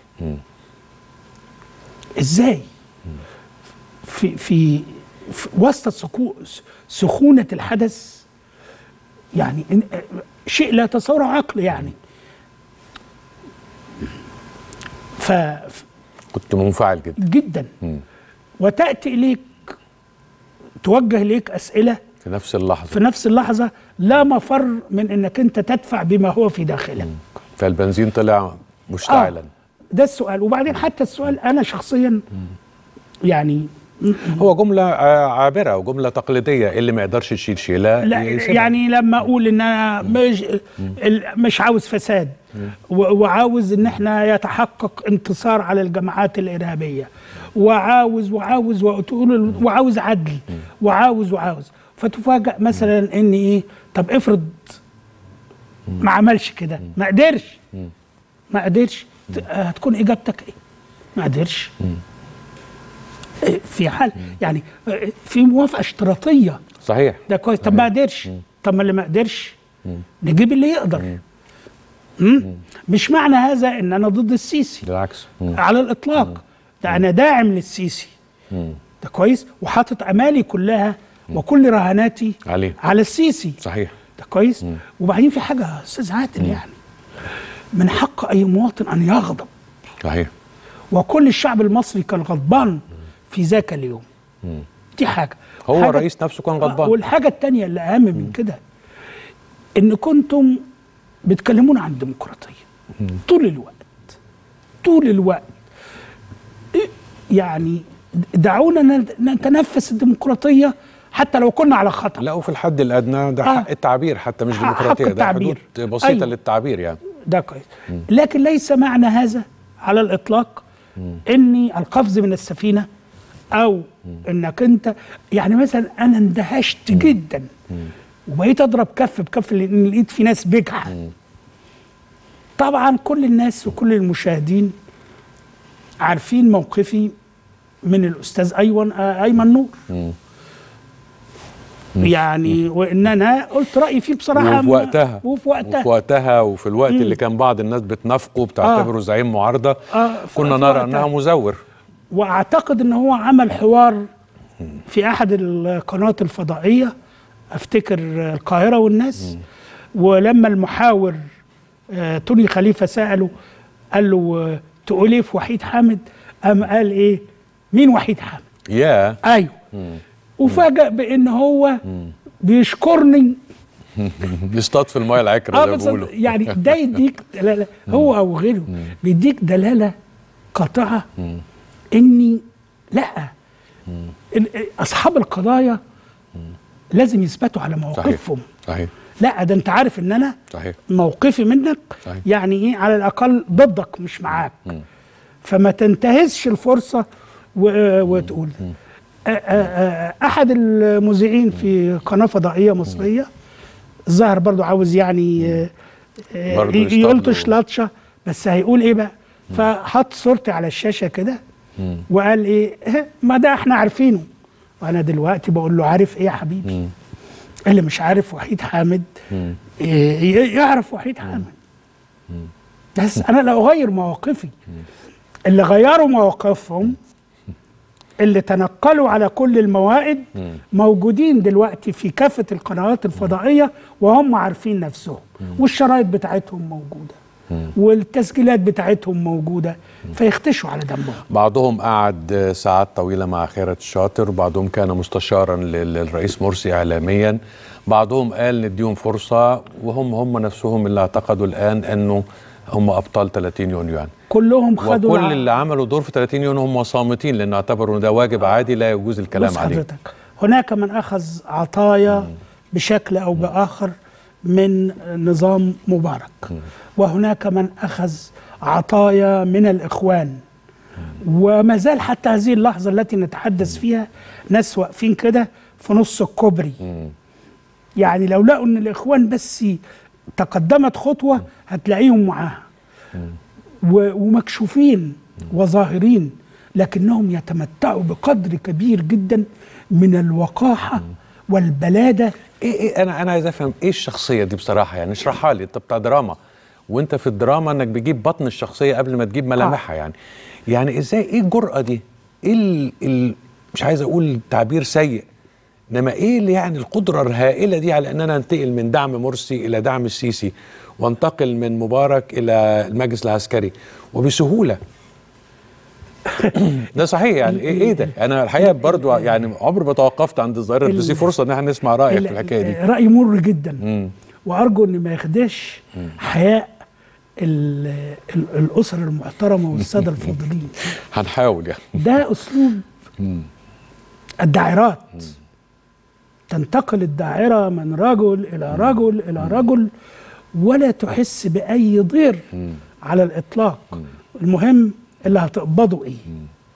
ازاي في في, في وسط سكو سخونة الحدث يعني إن- شيء لا يتصور عقل يعني ف كنت منفعل جدا جدا وتأتي إليك توجه إليك أسئلة في نفس اللحظه في نفس اللحظة لا مفر من أنك أنت تدفع بما هو في داخلك فالبنزين طلع مشتعلا ده السؤال وبعدين حتى السؤال أنا شخصيا يعني هو جمله آه، عابره وجمله تقليديه اللي ما يقدرش يشيل شيله لا يسيبها. يعني لما اقول ان انا مش ال- مش عاوز فساد و- وعاوز ان احنا يتحقق انتصار على الجماعات الارهابيه وعاوز وعاوز وتقول وعاوز عدل وعاوز وعاوز فتفاجأ مثلا ان ايه طب افرض ما عملش كده ما قدرش ما قدرش ت- هتكون اجابتك ايه ما قدرش إيه، في حال يعني إيه، في موافقه اشتراطيه صحيح ده كويس طب ما قدرش طب ما اللي ما قدرش نجيب اللي يقدر مم. مش معنى هذا ان انا ضد السيسي بالعكس مم. على الاطلاق ده انا داعم للسيسي ده كويس وحاطط امالي كلها وكل رهاناتي عليه. على السيسي صحيح ده كويس وبعدين في حاجه يا استاذ عادل يعني من حق اي مواطن ان يغضب صحيح وكل الشعب المصري كان غضبان في ذاك اليوم دي حاجه هو حاجة- الرئيس نفسه كان غضبان. آه، والحاجه الثانيه اللي اهم من كده ان كنتم بتكلمونا عن الديمقراطيه طول الوقت طول الوقت إيه، يعني دعونا نت- نتنفس الديمقراطيه حتى لو كنا على خطا لا وفي الحد الادنى ده آه. حق التعبير حتى مش حق ديمقراطيه ده التعبير. حدود بسيطه أيوة. للتعبير يعني ده كويس لكن ليس معنى هذا على الاطلاق اني القفز من السفينه او انك انت يعني مثلا انا اندهشت جدا وبقيت اضرب كف بكف لان لقيت في ناس بجحه طبعا كل الناس وكل المشاهدين عارفين موقفي من الاستاذ ايمن آه، ايمن نور يعني وان انا قلت رايي فيه بصراحه وفي ما- وقتها وفي وقتها وفي وقتها وفي الوقت اللي كان بعض الناس بتنافقه بتعتبره زعيم معارضه آه، ف- كنا في نرى وقتها. انها مزور واعتقد ان هو عمل حوار في احد القنوات الفضائيه افتكر القاهره والناس ولما المحاور آه، توني خليفه ساله قال له آه، تقول ايه في وحيد حامد قام قال ايه مين وحيد حامد يا ايوه وفاجأ بان هو بيشكرني بيصطاد في المايه العكره اه زي ما بس بيقولوا يعني ده يديك دلاله هو او غيره بيديك دلاله قاطعه اني لا ال- اصحاب القضايا لازم يثبتوا على صحيح مواقفهم صحيح لا ده انت عارف ان انا صحيح موقفي منك صحيح. يعني ايه على الاقل ضدك مش معاك فما تنتهزش الفرصه و- وتقول آ- آ- آ- احد المذيعين في قناه فضائيه مصريه الظاهر برضو عاوز يعني آه، آه، برضو يصطاد يلطش له. لطشه بس هيقول ايه بقى فحط صورتي على الشاشه كده وقال ايه "إيه، ما ده احنا عارفينه وانا دلوقتي بقول له عارف ايه يا حبيبي اللي مش عارف وحيد حامد إيه، ي- يعرف وحيد حامد بس انا لا اغير مواقفي اللي غيروا مواقفهم اللي تنقلوا على كل الموائد موجودين دلوقتي في كافة القنوات الفضائية وهم عارفين نفسهم والشرايط بتاعتهم موجودة والتسجيلات بتاعتهم موجودة فيختشوا على دمهم بعضهم قعد ساعات طويلة مع خيرت الشاطر بعضهم كان مستشارا لل- للرئيس مرسي إعلاميا بعضهم قال نديهم فرصة وهم هم نفسهم اللي اعتقدوا الآن أنه هم أبطال 30 يونيو يعني كلهم خدوا وكل الع- اللي عملوا دور في 30 يونيو هم صامتين لأن اعتبروا إن ده واجب عادي لا يجوز الكلام بص عليه حضرتك هناك من أخذ عطايا بشكل أو بآخر من نظام مبارك وهناك من أخذ عطايا من الإخوان وما زال حتى هذه اللحظة التي نتحدث فيها ناس واقفين كده في نص الكوبري يعني لو لقوا ان الاخوان بس تقدمت خطوه هتلاقيهم معاها و- ومكشوفين وظاهرين لكنهم يتمتعوا بقدر كبير جدا من الوقاحه والبلاده ايه ايه انا انا عايز افهم ايه الشخصيه دي بصراحه يعني اشرحها لي انت بتاع دراما وانت في الدراما انك بتجيب بطن الشخصيه قبل ما تجيب ملامحها يعني يعني ازاي ايه الجرأه دي ايه ال ال مش عايز اقول تعبير سيء انما ايه اللي يعني القدره الهائله دي على ان انا انتقل من دعم مرسي الى دعم السيسي وانتقل من مبارك الى المجلس العسكري وبسهوله ده صحيح يعني ايه ايه ده انا الحقيقه برضو يعني عمري ما توقفت عند الظاهره بس دي فرصه ان احنا نسمع رايك في الحكايه دي راي مر جدا وارجو ان ما ياخدش حياء ال- ال- الاسر المحترمه والساده الفاضلين هنحاول يعني ده اسلوب الداعرات تنتقل الداعرة من رجل إلى رجل إلى رجل ولا تحس بأي ضير على الإطلاق المهم اللي هتقبضوا إيه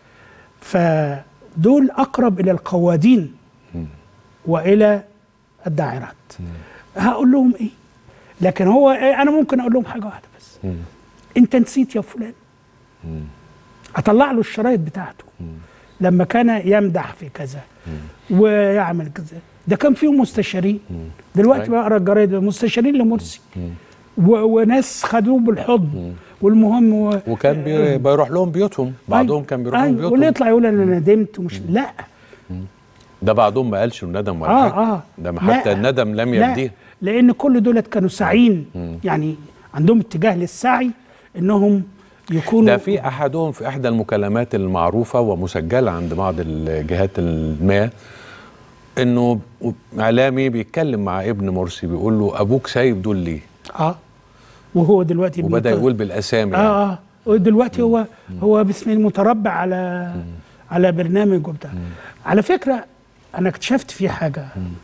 فدول أقرب إلى القوادين وإلى الداعرات هقول لهم إيه لكن هو إيه أنا ممكن أقول لهم حاجة واحدة بس أنت نسيت يا فلان أطلع له الشرايط بتاعته لما كان يمدح في كذا ويعمل كذا ده كان فيهم مستشارين دلوقتي أيوة. بقرا الجرايد مستشارين لمرسي و- وناس خدوه بالحضن والمهم و... وكان بي- بيروح لهم بيوتهم بعضهم كان بيروح لهم أيوة. واللي بيوتهم يطلع يقول انا ندمت ومش لا ده بعضهم ما قالش انه ندم ولا اه حاجة. اه ده ما لا. حتى الندم لم لا يبديه لان كل دولت كانوا ساعين يعني عندهم اتجاه للسعي انهم يكونوا ده في احدهم في احدى المكالمات المعروفه ومسجله عند بعض الجهات ما انه اعلامي بيتكلم مع ابن مرسي بيقول له ابوك سايب دول ليه اه وهو دلوقتي وبدا بيط- يقول بالاسامي يعني. اه اه ودلوقتي هو هو باسم المتربع على على برنامج وبتاع على فكره انا اكتشفت فيه حاجه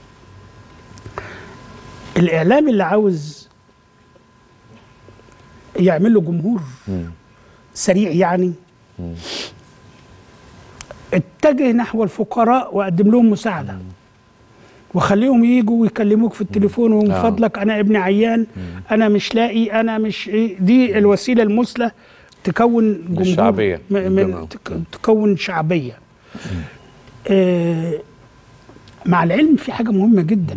الاعلام اللي عاوز يعمل له جمهور سريع يعني اتجه نحو الفقراء وقدم لهم مساعده وخليهم يجوا ويكلموك في التليفون ومن آه. فضلك انا ابن عيان انا مش لاقي انا مش إيه دي الوسيله المثلى تكون جمهور الشعبية. م- من الجماعة. تك- تكون شعبيه آه مع العلم في حاجه مهمه جدا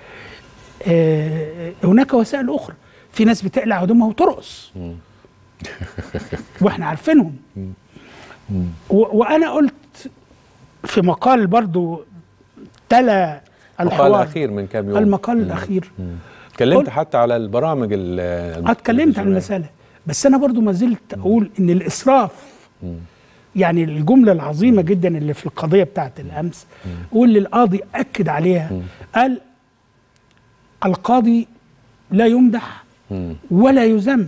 آه هناك وسائل اخرى في ناس بتقلع هدومها وترقص واحنا عارفينهم و- وانا قلت في مقال برضو تلا المقال الحوار الاخير من كام يوم المقال الاخير اتكلمت قلت- حتى على البرامج ال- اتكلمت عن المساله بس انا برضو ما زلت اقول ان الاسراف يعني الجمله العظيمه جدا اللي في القضيه بتاعت الامس واللي القاضي اكد عليها قال القاضي لا يمدح ولا يذم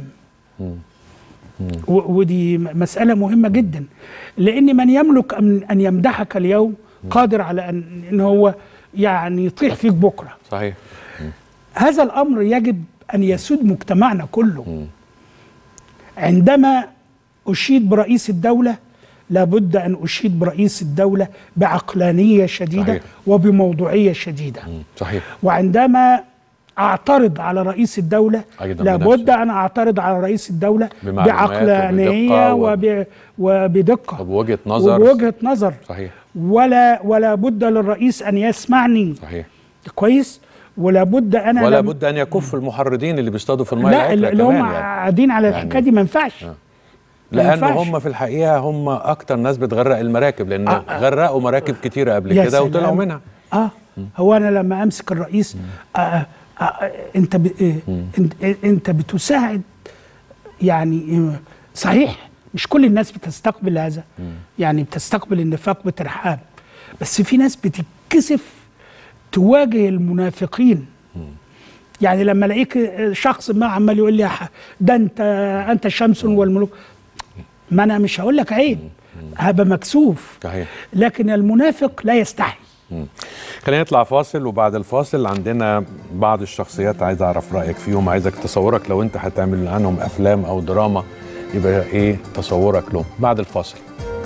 و- ودي م- مسألة مهمة جدا لأن من يملك أن أن يمدحك اليوم قادر على أن إن هو يعني يطيح فيك بكرة صحيح هذا الأمر يجب أن يسود مجتمعنا كله عندما أشيد برئيس الدولة لابد أن أشيد برئيس الدولة بعقلانية شديدة صحيح. وبموضوعية شديدة صحيح وعندما أعترض على رئيس الدولة أيضاً لابد بنفسه. أن أعترض على رئيس الدولة بمعلومات بعقلانية وبدقة وب... وبدقة وبوجهه نظر وبوجهة نظر صحيح ولا ولا بد للرئيس أن يسمعني صحيح كويس ولا بد أنا ولا لم- بد ان يكف المحرضين اللي بيصطادوا في الماء لا العكرة اللي هم كمان يعني. قاعدين على يعني- الحكايه دي ما ينفعش ما لان ينفعش. هم في الحقيقه هم اكتر ناس بتغرق المراكب لان آه، آه. غرقوا مراكب كتيره قبل يا كده وطلعوا سلام. منها اه هو انا لما امسك الرئيس آه آه آه انت ب... إيه انت, انت بتساعد يعني آه، صحيح مش كل الناس بتستقبل هذا يعني بتستقبل النفاق بترحاب بس في ناس بتتكسف تواجه المنافقين يعني لما الاقيك شخص ما عمال يقول لي يا ح- ده انت انت شمس والملوك ما انا مش هقول لك عيب هبقى مكسوف صحيح لكن المنافق لا يستحي خلينا نطلع فاصل وبعد الفاصل عندنا بعض الشخصيات عايز اعرف رايك فيهم عايزك تصورك لو انت هتعمل عنهم افلام او دراما يبقى ايه تصورك لهم بعد الفاصل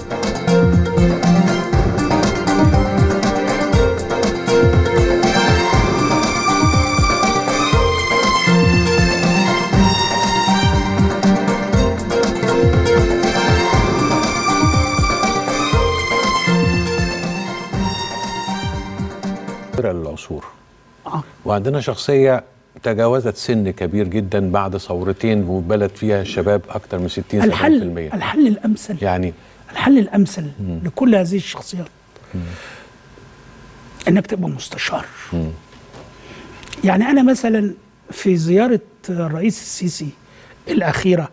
العصور آه. وعندنا شخصية تجاوزت سن كبير جدا بعد ثورتين وبلد فيها الشباب أكثر من 60 الحل 70% الحل الامثل يعني الحل الامثل لكل هذه الشخصيات انك تبقى مستشار يعني انا مثلا في زياره الرئيس السيسي الاخيره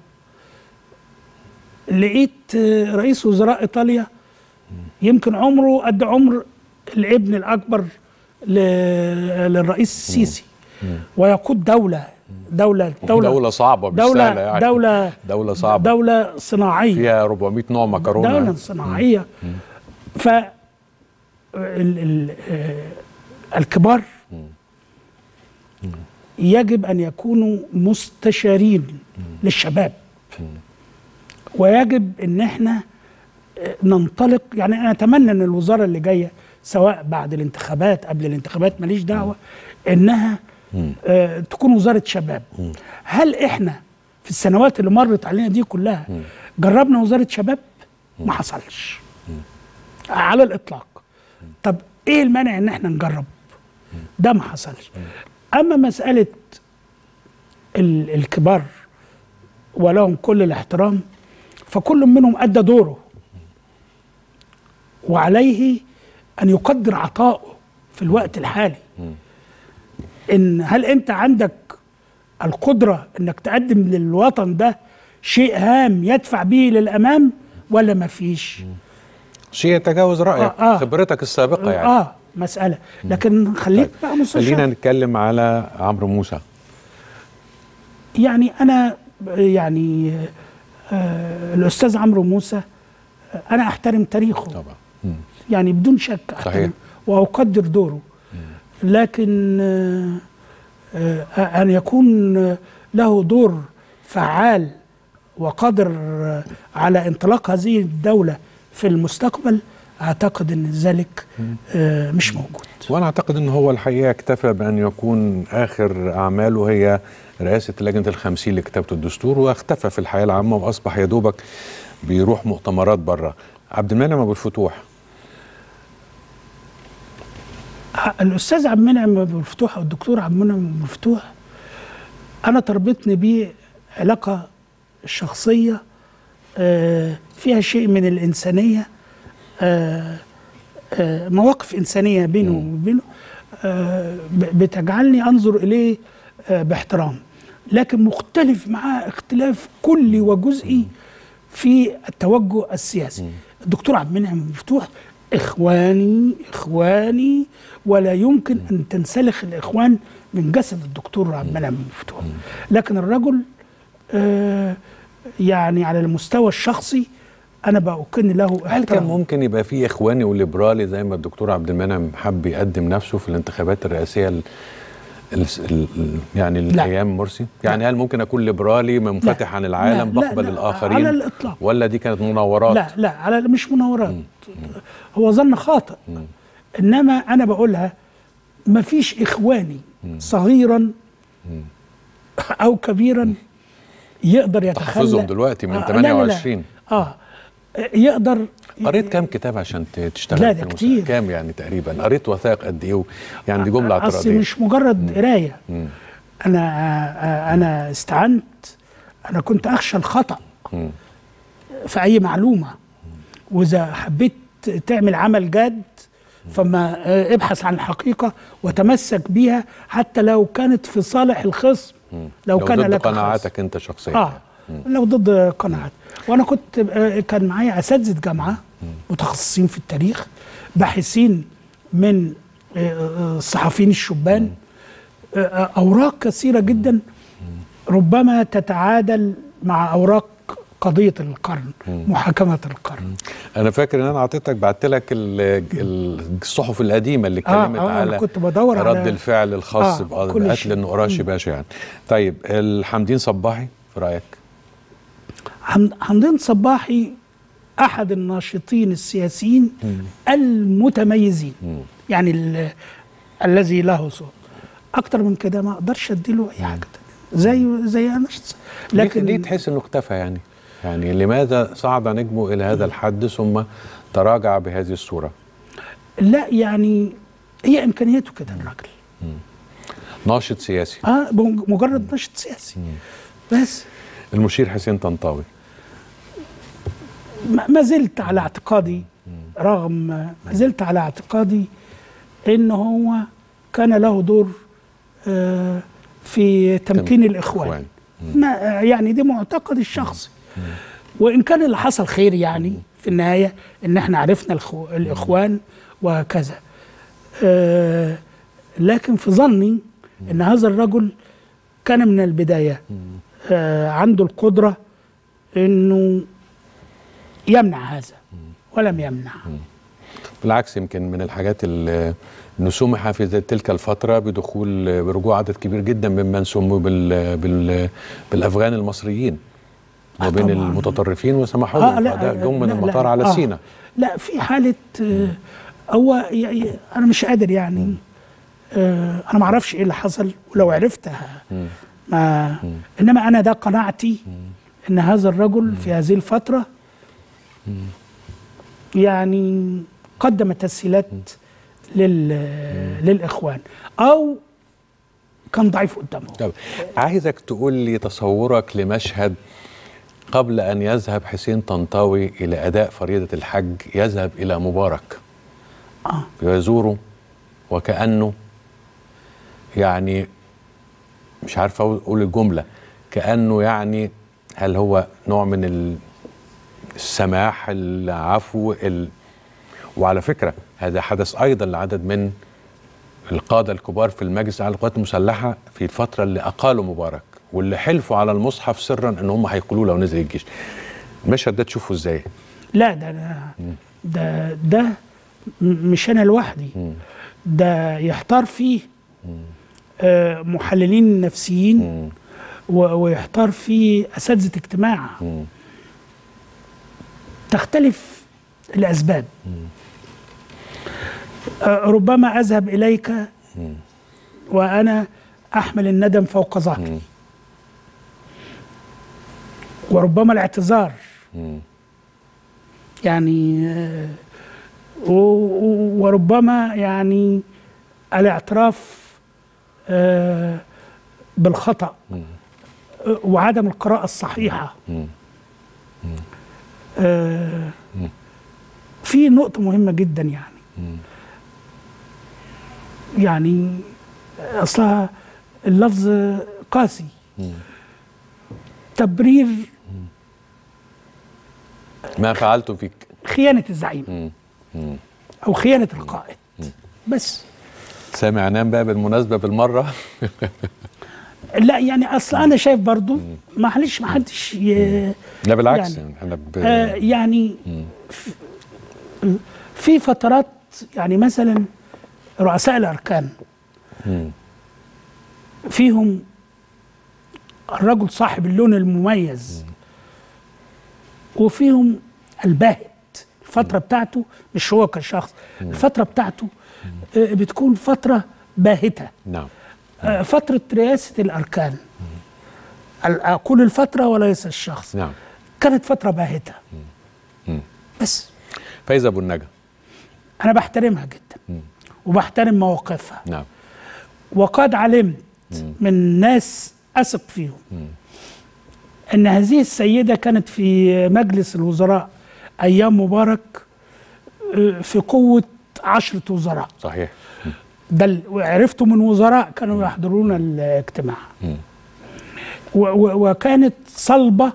لقيت رئيس وزراء ايطاليا يمكن عمره قد عمر الابن الاكبر ل- للرئيس السيسي ويقود دوله دوله دوله دولة صعبة مش دولة سهلة يعني دولة دولة صعبة دولة صناعية فيها 400 نوع مكرونة دولة صناعية ف ال ال آه، الكبار يجب ان يكونوا مستشارين للشباب ويجب ان احنا آه، ننطلق يعني انا اتمنى ان الوزاره اللي جايه سواء بعد الانتخابات قبل الانتخابات ماليش دعوه انها آه، تكون وزاره شباب هل احنا في السنوات اللي مرت علينا دي كلها جربنا وزاره شباب ما حصلش على الاطلاق طب ايه المانع ان احنا نجرب ده ما حصلش اما مساله ال- الكبار ولهم كل الاحترام فكل منهم ادى دوره وعليه ان يقدر عطائه في الوقت الحالي ان هل انت عندك القدره انك تقدم للوطن ده شيء هام يدفع به للامام ولا ما فيش شيء يتجاوز رايك آه، آه. خبرتك السابقه يعني اه مساله لكن خليك بقى خلينا مستشار نتكلم على عمرو موسى يعني انا يعني آه الاستاذ عمرو موسى آه، انا احترم تاريخه طبعا يعني بدون شك صحيح. احترم واقدر دوره لكن آه، آه، ان يكون آه، له دور فعال وقادر آه، على انطلاق هذه الدوله في المستقبل اعتقد ان ذلك آه، مش موجود وانا اعتقد ان هو الحقيقه اكتفى بان يكون اخر اعماله هي رئاسه لجنه الخمسين لكتابه الدستور واختفى في الحياه العامه واصبح يا دوبك بيروح مؤتمرات بره عبد المنعم ابو الفتوح الاستاذ عبد المنعم ابو الفتوح او الدكتور عبد المنعم ابو الفتوح انا تربطني بيه علاقه شخصيه آه، فيها شيء من الانسانيه آه، آه، مواقف انسانيه بينه وبينه آه، ب- بتجعلني انظر اليه آه، باحترام لكن مختلف معاه اختلاف كلي وجزئي في التوجه السياسي الدكتور عبد المنعم مفتوح اخواني اخواني ولا يمكن ان تنسلخ الاخوان من جسد الدكتور عبد المنعم مفتوح لكن الرجل آه يعني على المستوى الشخصي انا بأكن له هل كان احترام ممكن يبقى في اخواني وليبرالي زي ما الدكتور عبد المنعم حب يقدم نفسه في الانتخابات الرئاسيه ال ال ال يعني الايام مرسي يعني هل ممكن اكون ليبرالي منفتح عن العالم لا، لا، بقبل لا، الاخرين على الإطلاق. ولا دي كانت مناورات لا لا على مش مناورات هو ظن خاطئ انما انا بقولها مفيش اخواني صغيرا او كبيرا يقدر يتخلى تحفظهم دلوقتي من آه، لا، لا، لا. 28 اه يقدر قريت كام كتاب عشان ت- تشتغل لا، في ده المسا- كتير. كام يعني تقريبا قريت وثائق قد ايه يعني دي جمله اصل اعتراضيه مش مجرد قرايه انا آه، انا استعنت انا كنت اخشى الخطا في اي معلومه واذا حبيت تعمل عمل جاد فما آه، ابحث عن الحقيقه وتمسك بيها حتى لو كانت في صالح الخصم لو, لو كان ضد لك خصم. قناعاتك انت شخصيا اه لو ضد قناعات وانا كنت آه، كان معايا اساتذه جامعه متخصصين في التاريخ باحثين من آه، آه، الصحفيين الشبان آه، آه، اوراق كثيره جدا ربما تتعادل مع اوراق قضيه القرن محاكمه القرن انا فاكر ان انا اعطيتك بعت لك ال- ال- الصحف القديمه اللي آه، اتكلمت آه، أنا على كنت بدور رد على- الفعل الخاص آه، بق- كل بقتل شيء. النقراشي باشا يعني طيب الحمدين صباحي في رايك حمد- حمدين صباحي احد الناشطين السياسيين المتميزين يعني ال- الذي له صوت اكتر من كده ما اقدرش اديله اي حاجه تانية زي زي انا شخص- لكن ليه تحس انه اختفى يعني يعني لماذا صعد نجمه الى هذا الحد ثم تراجع بهذه الصوره لا يعني هي امكانياته كده الراجل ناشط سياسي اه بم- مجرد ناشط سياسي بس المشير حسين طنطاوي ما ما زلت على اعتقادي رغم ما زلت على اعتقادي ان هو كان له دور آه، في تمكين تم- الاخوان إخوان. ما يعني ده معتقدي الشخصي وان كان اللي حصل خير يعني في النهايه ان احنا عرفنا الخو- الاخوان وهكذا آه، لكن في ظني ان هذا الرجل كان من البدايه آه، عنده القدره انه يمنع هذا ولم يمنع بالعكس يمكن من الحاجات اللي انه سمح في ذات تلك الفتره بدخول برجوع عدد كبير جدا ممن سموا بال بال بالافغان المصريين آه وبين طبعاً. المتطرفين وسمحوا لهم فده جم من لا، المطار لا، على آه. سينا لا في حاله آه، هو ي- ي- انا مش قادر يعني آه، انا ما اعرفش ايه اللي حصل ولو عرفتها ما انما انا ده قناعتي ان هذا الرجل في هذه الفتره يعني قدم تسهيلات لل للاخوان او كان ضعيف قدامهم طب عايزك تقول لي تصورك لمشهد قبل ان يذهب حسين طنطاوي الى اداء فريضه الحج يذهب الى مبارك آه. يزوره وكانه يعني مش عارف اقول الجمله كانه يعني هل هو نوع من ال- السماح العفو ال... وعلى فكره هذا حدث ايضا لعدد من القاده الكبار في المجلس على القوات المسلحه في الفتره اللي اقالوا مبارك واللي حلفوا على المصحف سرا ان هم هيقولوا لو نزل الجيش المشهد ده تشوفه ازاي لا ده ده ده, ده م- مش انا لوحدي ده يحتار فيه آه، محللين نفسيين و- ويحتار فيه اساتذه اجتماع تختلف الاسباب آه، ربما اذهب اليك وانا احمل الندم فوق ظهري وربما الاعتذار يعني آه، و- و- وربما يعني الاعتراف آه، بالخطأ آه، وعدم القراءة الصحيحة آه، في نقطة مهمة جدا يعني يعني أصلها اللفظ قاسي تبرير ما فعلته فيك خيانة الزعيم أو خيانة القائد بس سامع نام بقى بالمناسبه بالمره لا يعني اصل انا شايف برضو معلش ما حدش ي... لا بالعكس يعني- يعني احنا ب... آه يعني ف- في فترات يعني مثلا رؤساء الاركان فيهم الرجل صاحب اللون المميز وفيهم الباهت الفتره بتاعته مش هو كشخص الفتره بتاعته آه، بتكون فتره باهته نعم آه، فترة رئاسة الأركان ال- أقول الفترة وليس الشخص نعم كانت فترة باهتة بس فايزه ابو النجا أنا بحترمها جدا وبحترم مواقفها نعم وقد علمت من ناس أثق فيهم أن هذه السيدة كانت في مجلس الوزراء أيام مبارك آه، في قوة عشرة وزراء صحيح ده ال- وعرفته من وزراء كانوا يحضرون الاجتماع و- و- وكانت صلبة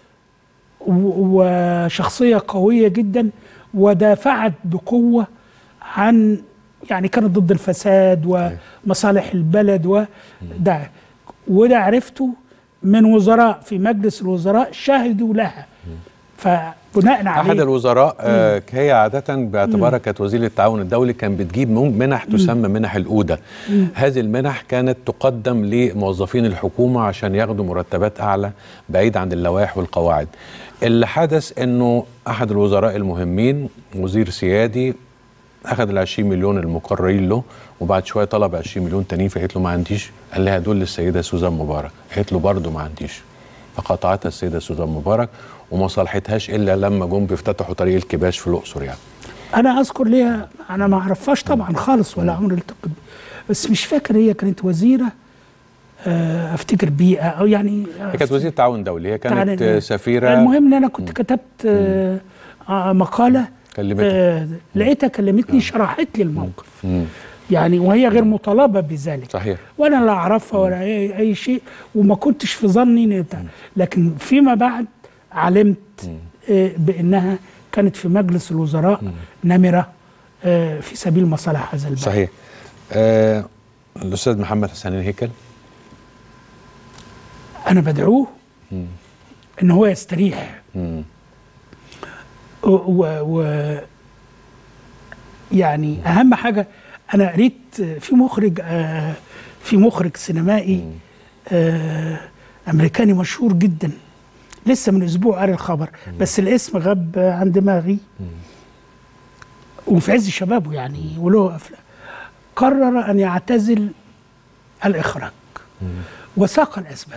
و- وشخصية قوية جدا ودافعت بقوة عن يعني كانت ضد الفساد ومصالح البلد وده وده عرفته من وزراء في مجلس الوزراء شهدوا لها فبناء عليه احد الوزراء آه هي عاده باعتبارها كانت وزير التعاون الدولي كان بتجيب مم- منح تسمى منح الاودة هذه المنح كانت تقدم لموظفين الحكومه عشان ياخدوا مرتبات اعلى بعيد عن اللوائح والقواعد اللي حدث انه احد الوزراء المهمين وزير سيادي اخذ ال 20 مليون المقررين له وبعد شويه طلب 20 مليون تانيين فقالت له ما عنديش قال لها دول للسيده سوزان مبارك قالت له برضه ما عنديش فقطعتها السيده سوزان مبارك وما صلحتهاش الا لما جم بيفتتحوا طريق الكباش في الاقصر يعني انا اذكر ليها انا ما اعرفهاش طبعا خالص ولا عمري التقيت بس مش فاكر هي كانت وزيره آه، افتكر بيئه او يعني هي كانت وزير تعاون دولي هي كانت تعالى- آه، سفيره المهم ان انا كنت كتبت آه، آه، مقاله كلمتك. آه، لقيتها كلمتني شرحت لي الموقف يعني وهي غير مطالبه بذلك صحيح وانا لا اعرفها ولا اي اي شيء وما كنتش في ظني إن بتاع. لكن فيما بعد علمت آه، بانها كانت في مجلس الوزراء نمره آه، في سبيل مصالح هذا البلد صحيح آه الاستاذ محمد حسنين هيكل انا بدعوه ان هو يستريح و, و يعني اهم حاجه انا قريت في مخرج آه، في مخرج سينمائي آه، امريكاني مشهور جدا لسه من اسبوع قاري الخبر بس الاسم غاب عن دماغي وفي عز شبابه يعني وله افلام قرر ان يعتزل الاخراج وساق الاسباب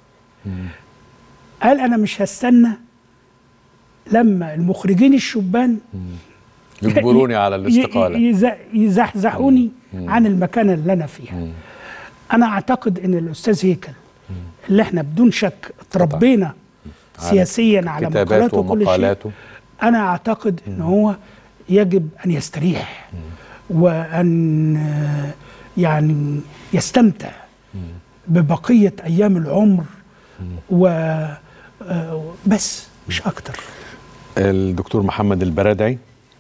قال انا مش هستنى لما المخرجين الشبان يجبروني على الاستقاله ي- يز- يزحزحوني عن المكانه اللي انا فيها انا اعتقد ان الاستاذ هيكل اللي احنا بدون شك اتربينا سياسيا على كتاباته مقالاته وكل شيء ومقالاته انا اعتقد ان هو يجب ان يستريح وان آه، يعني يستمتع ببقيه ايام العمر و آه، بس مش اكتر الدكتور محمد البرادعي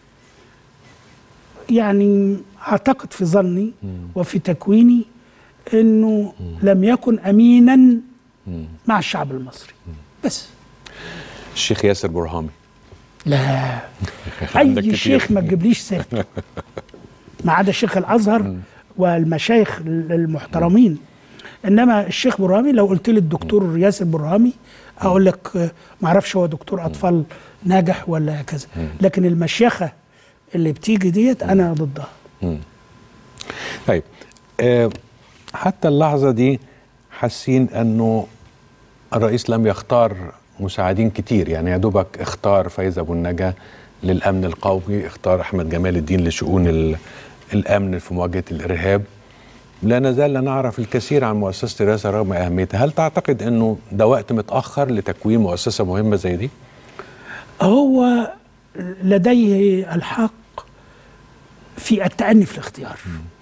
يعني اعتقد في ظني وفي تكويني انه لم يكن امينا مع الشعب المصري بس الشيخ ياسر برهامي لا عندك اي كتير. شيخ ما تجيبليش سيرته ما عدا شيخ الازهر والمشايخ المحترمين انما الشيخ برهامي لو قلت لي الدكتور ياسر برهامي اقول لك آه، ما اعرفش هو دكتور اطفال ناجح ولا كذا لكن المشيخه اللي بتيجي ديت انا ضدها طيب آه حتى اللحظة دي حاسين انه الرئيس لم يختار مساعدين كتير يعني يا دوبك اختار فايز ابو النجا للامن القومي اختار احمد جمال الدين لشؤون ال- الامن في مواجهة الارهاب لا نزال لا نعرف الكثير عن مؤسسة الرئاسة رغم اهميتها هل تعتقد انه ده وقت متأخر لتكوين مؤسسة مهمة زي دي؟ هو لديه الحق في التأني في الاختيار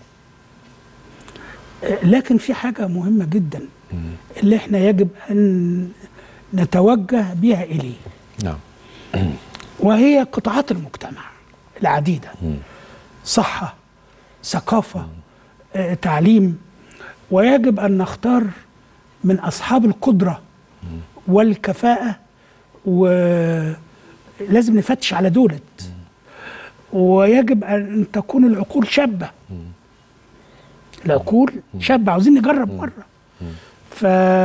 لكن في حاجة مهمة جدا اللي احنا يجب أن نتوجه بها إليه نعم وهي قطاعات المجتمع العديدة صحة ثقافة آه، تعليم ويجب أن نختار من أصحاب القدرة والكفاءة ولازم نفتش على دولت ويجب أن تكون العقول شابة العقول شابة عاوزين نجرب مرة ف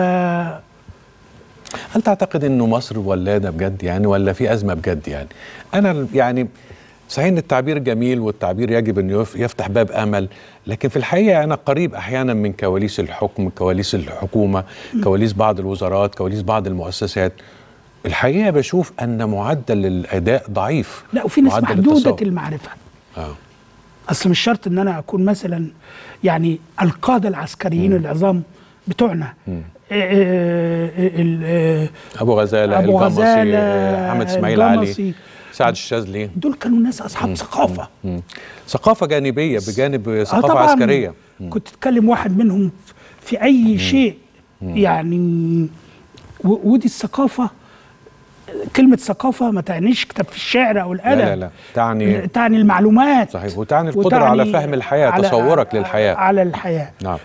هل تعتقد انه مصر ولاده بجد يعني ولا في ازمه بجد يعني؟ انا يعني صحيح ان التعبير جميل والتعبير يجب انه يف- يفتح باب امل لكن في الحقيقه انا قريب احيانا من كواليس الحكم كواليس الحكومه كواليس بعض الوزارات كواليس بعض المؤسسات الحقيقه بشوف ان معدل الاداء ضعيف لا وفي ناس معدل محدودة التصور. المعرفة آه. اصل مش شرط ان انا اكون مثلا يعني القاده العسكريين العظام بتوعنا آه، آه، ال- آه، ابو غزاله أبو الجمصي غزالة، آه، احمد اسماعيل الجمصي. علي سعد الشاذلي دول كانوا ناس اصحاب ثقافه مم. ثقافه جانبيه بجانب آه ثقافه طبعاً عسكريه كنت تتكلم واحد منهم في اي شيء يعني و- ودي الثقافه كلمه ثقافه ما تعنيش كتاب في الشعر او الادب لا لا تعني تعني المعلومات صحيح وتعني القدره على فهم الحياه على- تصورك للحياه على الحياه نعم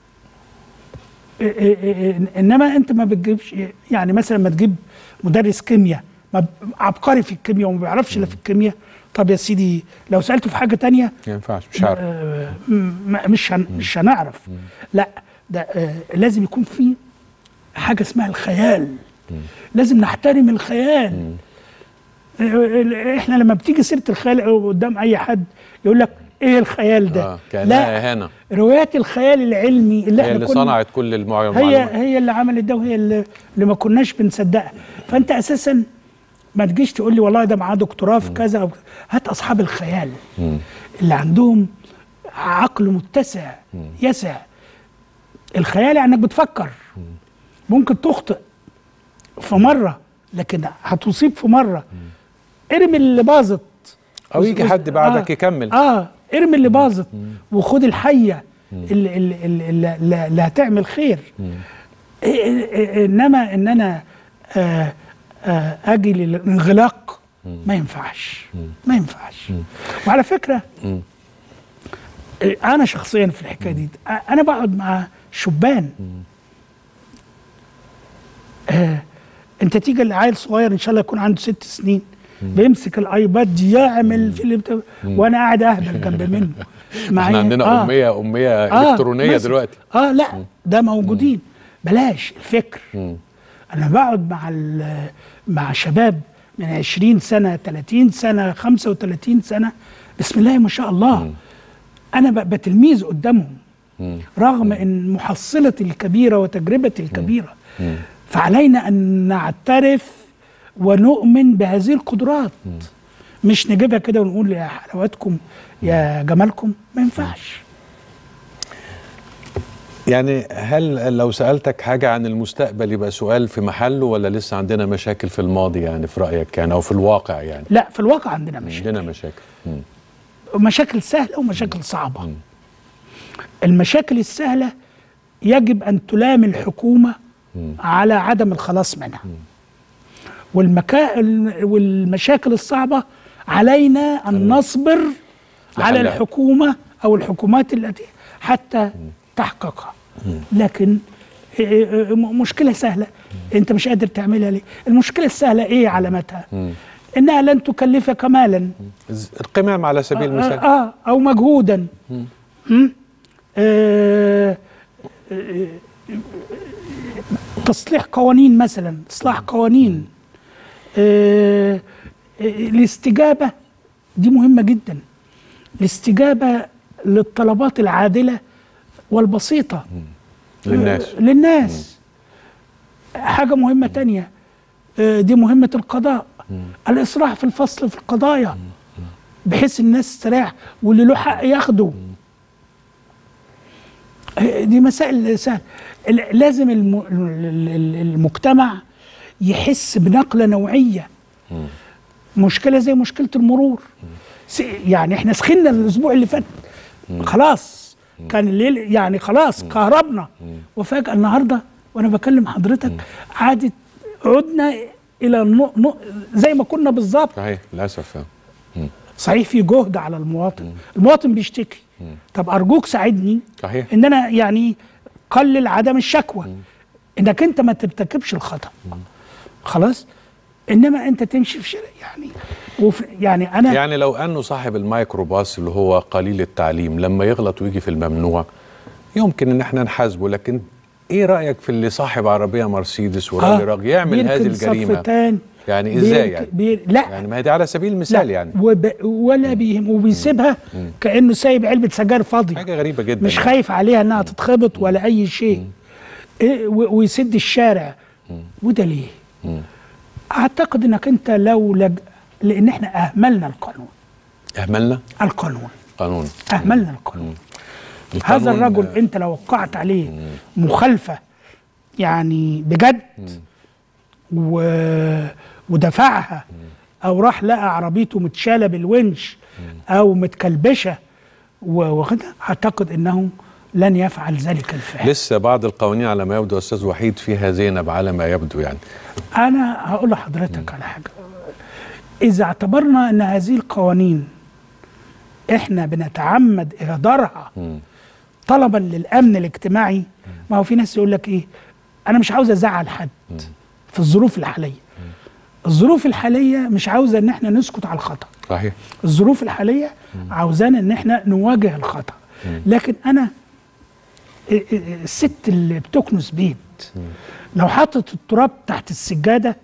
إيه إيه إيه انما انت ما بتجيبش يعني مثلا ما تجيب مدرس كيمياء ما ب- عبقري في الكيمياء وما بيعرفش الا في الكيمياء طب يا سيدي لو سالته في حاجه تانية ما ينفعش مش عارف آه، م- مش هن مش هنعرف لا ده آه، لازم يكون في حاجه اسمها الخيال لازم نحترم الخيال آه، احنا لما بتيجي سيره الخيال قدام اي حد يقول لك ايه الخيال ده آه، كأنها إهانة. روايات الخيال العلمي اللي هي احنا اللي كنا صنعت كل المع- هي المعلومات هي اللي عملت ده وهي اللي, اللي ما كناش بنصدقها فانت اساسا ما تجيش تقول لي والله ده معاه دكتوراه في كذا أو هات اصحاب الخيال اللي عندهم عقل متسع يسع الخيال يعني انك بتفكر ممكن تخطئ في مره لكن هتصيب في مره ارمي اللي باظت او يجي حد بعدك يكمل اه ارمي اللي باظت وخد الحيه اللي, اللي, اللي, اللي, اللي هتعمل خير إيه- إيه- إيه- انما ان انا آه آه اجي للانغلاق ما ينفعش ما ينفعش وعلى فكره إيه، انا شخصيا في الحكايه دي آه، انا بقعد مع شبان آه انت تيجي لعيل صغير ان شاء الله يكون عنده ست سنين بيمسك الايباد يعمل في اللي بتا... وانا قاعد اهبل جنب منه احنا عندنا اميه اميه الكترونيه مثلا. دلوقتي اه لا ده موجودين بلاش الفكر انا بقعد مع ال- مع شباب من 20 سنه 30 سنه 35 سنه بسم الله ما شاء الله انا ببقى تلميذ قدامهم رغم ان محصلتي الكبيره وتجربتي الكبيره فعلينا ان نعترف ونؤمن بهذه القدرات مش نجيبها كده ونقول يا حلاوتكم يا جمالكم ما ينفعش يعني هل لو سالتك حاجه عن المستقبل يبقى سؤال في محله ولا لسه عندنا مشاكل في الماضي يعني في رايك يعني او في الواقع يعني لا في الواقع عندنا مشاكل عندنا مشاكل مم. مشاكل سهلة ومشاكل صعبة المشاكل السهلة يجب أن تلام الحكومة على عدم الخلاص منها والمكا... والمشاكل الصعبة علينا أن نصبر على لحلها. الحكومة أو الحكومات التي حتى تحققها لكن إيه- إيه- م- مشكلة سهلة أنت مش قادر تعملها ليه المشكلة السهلة إيه علامتها إنها لن تكلفك مالا ز- القمام على سبيل المثال آه, آه أو مجهودا مم؟ آه آه، تصليح قوانين مثلا إصلاح قوانين آه آه، الاستجابة دي مهمة جدا الاستجابة للطلبات العادلة والبسيطة للناس للناس حاجة مهمة تانية آه، دي مهمة القضاء الإصلاح في الفصل في القضايا بحيث الناس تستريح واللي له حق ياخده آه، دي مسائل سهلة ال- لازم الم- ال- ال- المجتمع يحس بنقلة نوعية مشكلة زي مشكلة المرور س- يعني احنا سخنا الأسبوع اللي فات خلاص كان الليل يعني خلاص كهربنا وفجأة النهاردة وأنا بكلم حضرتك عادت عدنا إلى النو... نو... زي ما كنا بالظبط صحيح للاسف آه. صحيح في جهد على المواطن المواطن بيشتكي طب أرجوك ساعدني صحيح ان انا يعني قلل عدم الشكوى انك انت ما ترتكبش الخطا خلاص انما انت تمشي في شارع يعني وفي يعني انا يعني لو انه صاحب الميكروباص اللي هو قليل التعليم لما يغلط ويجي في الممنوع يمكن ان احنا نحاسبه لكن ايه رايك في اللي صاحب عربيه مرسيدس ورالي آه، راجل يعمل بيركن هذه الجريمه صفتان يعني ازاي بيرك- يعني بير... لا يعني ما هي دي على سبيل المثال لا يعني وب... ولا بيهم وبيسيبها كانه سايب علبه سجاير فاضيه حاجه غريبه جدا مش يعني. خايف عليها انها تتخبط ولا اي شيء إيه و- ويسد الشارع وده ليه اعتقد انك انت لو لج... لان احنا اهملنا القانون اهملنا القانون قانون اهملنا القانون هذا القانون، الرجل آه، انت لو وقعت عليه مخالفه يعني بجد و... ودفعها او راح لقى عربيته متشاله بالونش او متكلبشه و- واخدها اعتقد انه لن يفعل ذلك الفعل لسه بعض القوانين على ما يبدو استاذ وحيد فيها زينب على ما يبدو يعني انا هقول لحضرتك على حاجه اذا اعتبرنا ان هذه القوانين احنا بنتعمد اهدارها طلبا للامن الاجتماعي ما هو في ناس يقول لك ايه انا مش عاوز ازعل حد في الظروف الحاليه الظروف الحاليه مش عاوزه ان احنا نسكت على الخطا صحيح الظروف الحاليه عاوزانا ان احنا نواجه الخطا لكن انا ال- ال- الست اللي بتكنس بيت لو حطت التراب تحت السجاده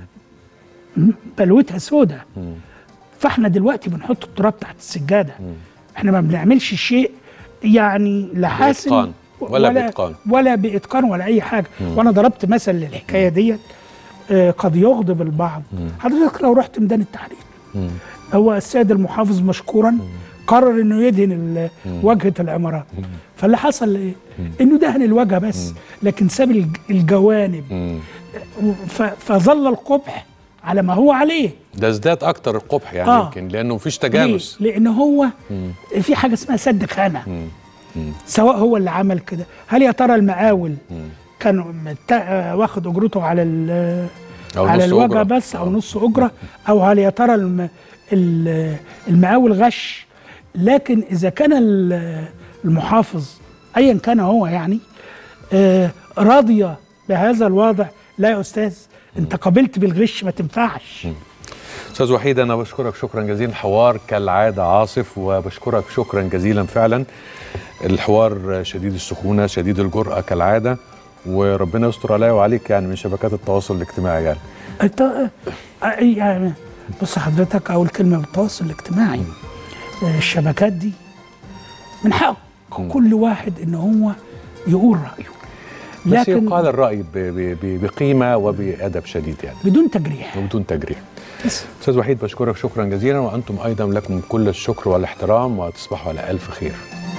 م- بلوتها سودة فاحنا دلوقتي بنحط التراب تحت السجاده احنا ما بنعملش شيء يعني لا حاسم بإتقان ولا بإتقان. ولا باتقان ولا اي حاجه وانا ضربت مثل للحكايه ديت آه، قد يغضب البعض حضرتك لو رحت ميدان التحرير هو السيد المحافظ مشكورا قرر انه يدهن ال- واجهه العمارات فاللي حصل ايه؟ انه دهن الواجهه بس لكن ساب الج- الجوانب ف- فظل القبح على ما هو عليه ده ازداد اكتر القبح يعني آه. يمكن لانه مفيش ليه؟ تجانس لان هو في حاجه اسمها سد خانه سواء هو اللي عمل كده هل يا ترى المقاول كان مت- آه، واخد اجرته على ال- أو على نص الواجهه أجرة. بس او نص اجره او هل يا ترى الم- ال- المقاول غش لكن اذا كان ال- المحافظ ايا كان هو يعني آه، راضيه بهذا الوضع لا يا استاذ انت قبلت بالغش ما تنفعش استاذ وحيد انا بشكرك شكرا جزيلا الحوار كالعاده عاصف وبشكرك شكرا جزيلا فعلا الحوار شديد السخونه شديد الجرأه كالعاده وربنا يستر عليا وعليك يعني من شبكات التواصل الاجتماعي يعني الت- آه، يعني بص حضرتك اول كلمه بالتواصل الاجتماعي آه، الشبكات دي من حق كل واحد ان هو يقول رايه بس لكن يقال الراي ب- ب- ب- بقيمه وبادب شديد يعني بدون تجريح وبدون تجريح بس استاذ وحيد بشكرك شكرا جزيلا وانتم ايضا لكم كل الشكر والاحترام وتصبحوا على الف خير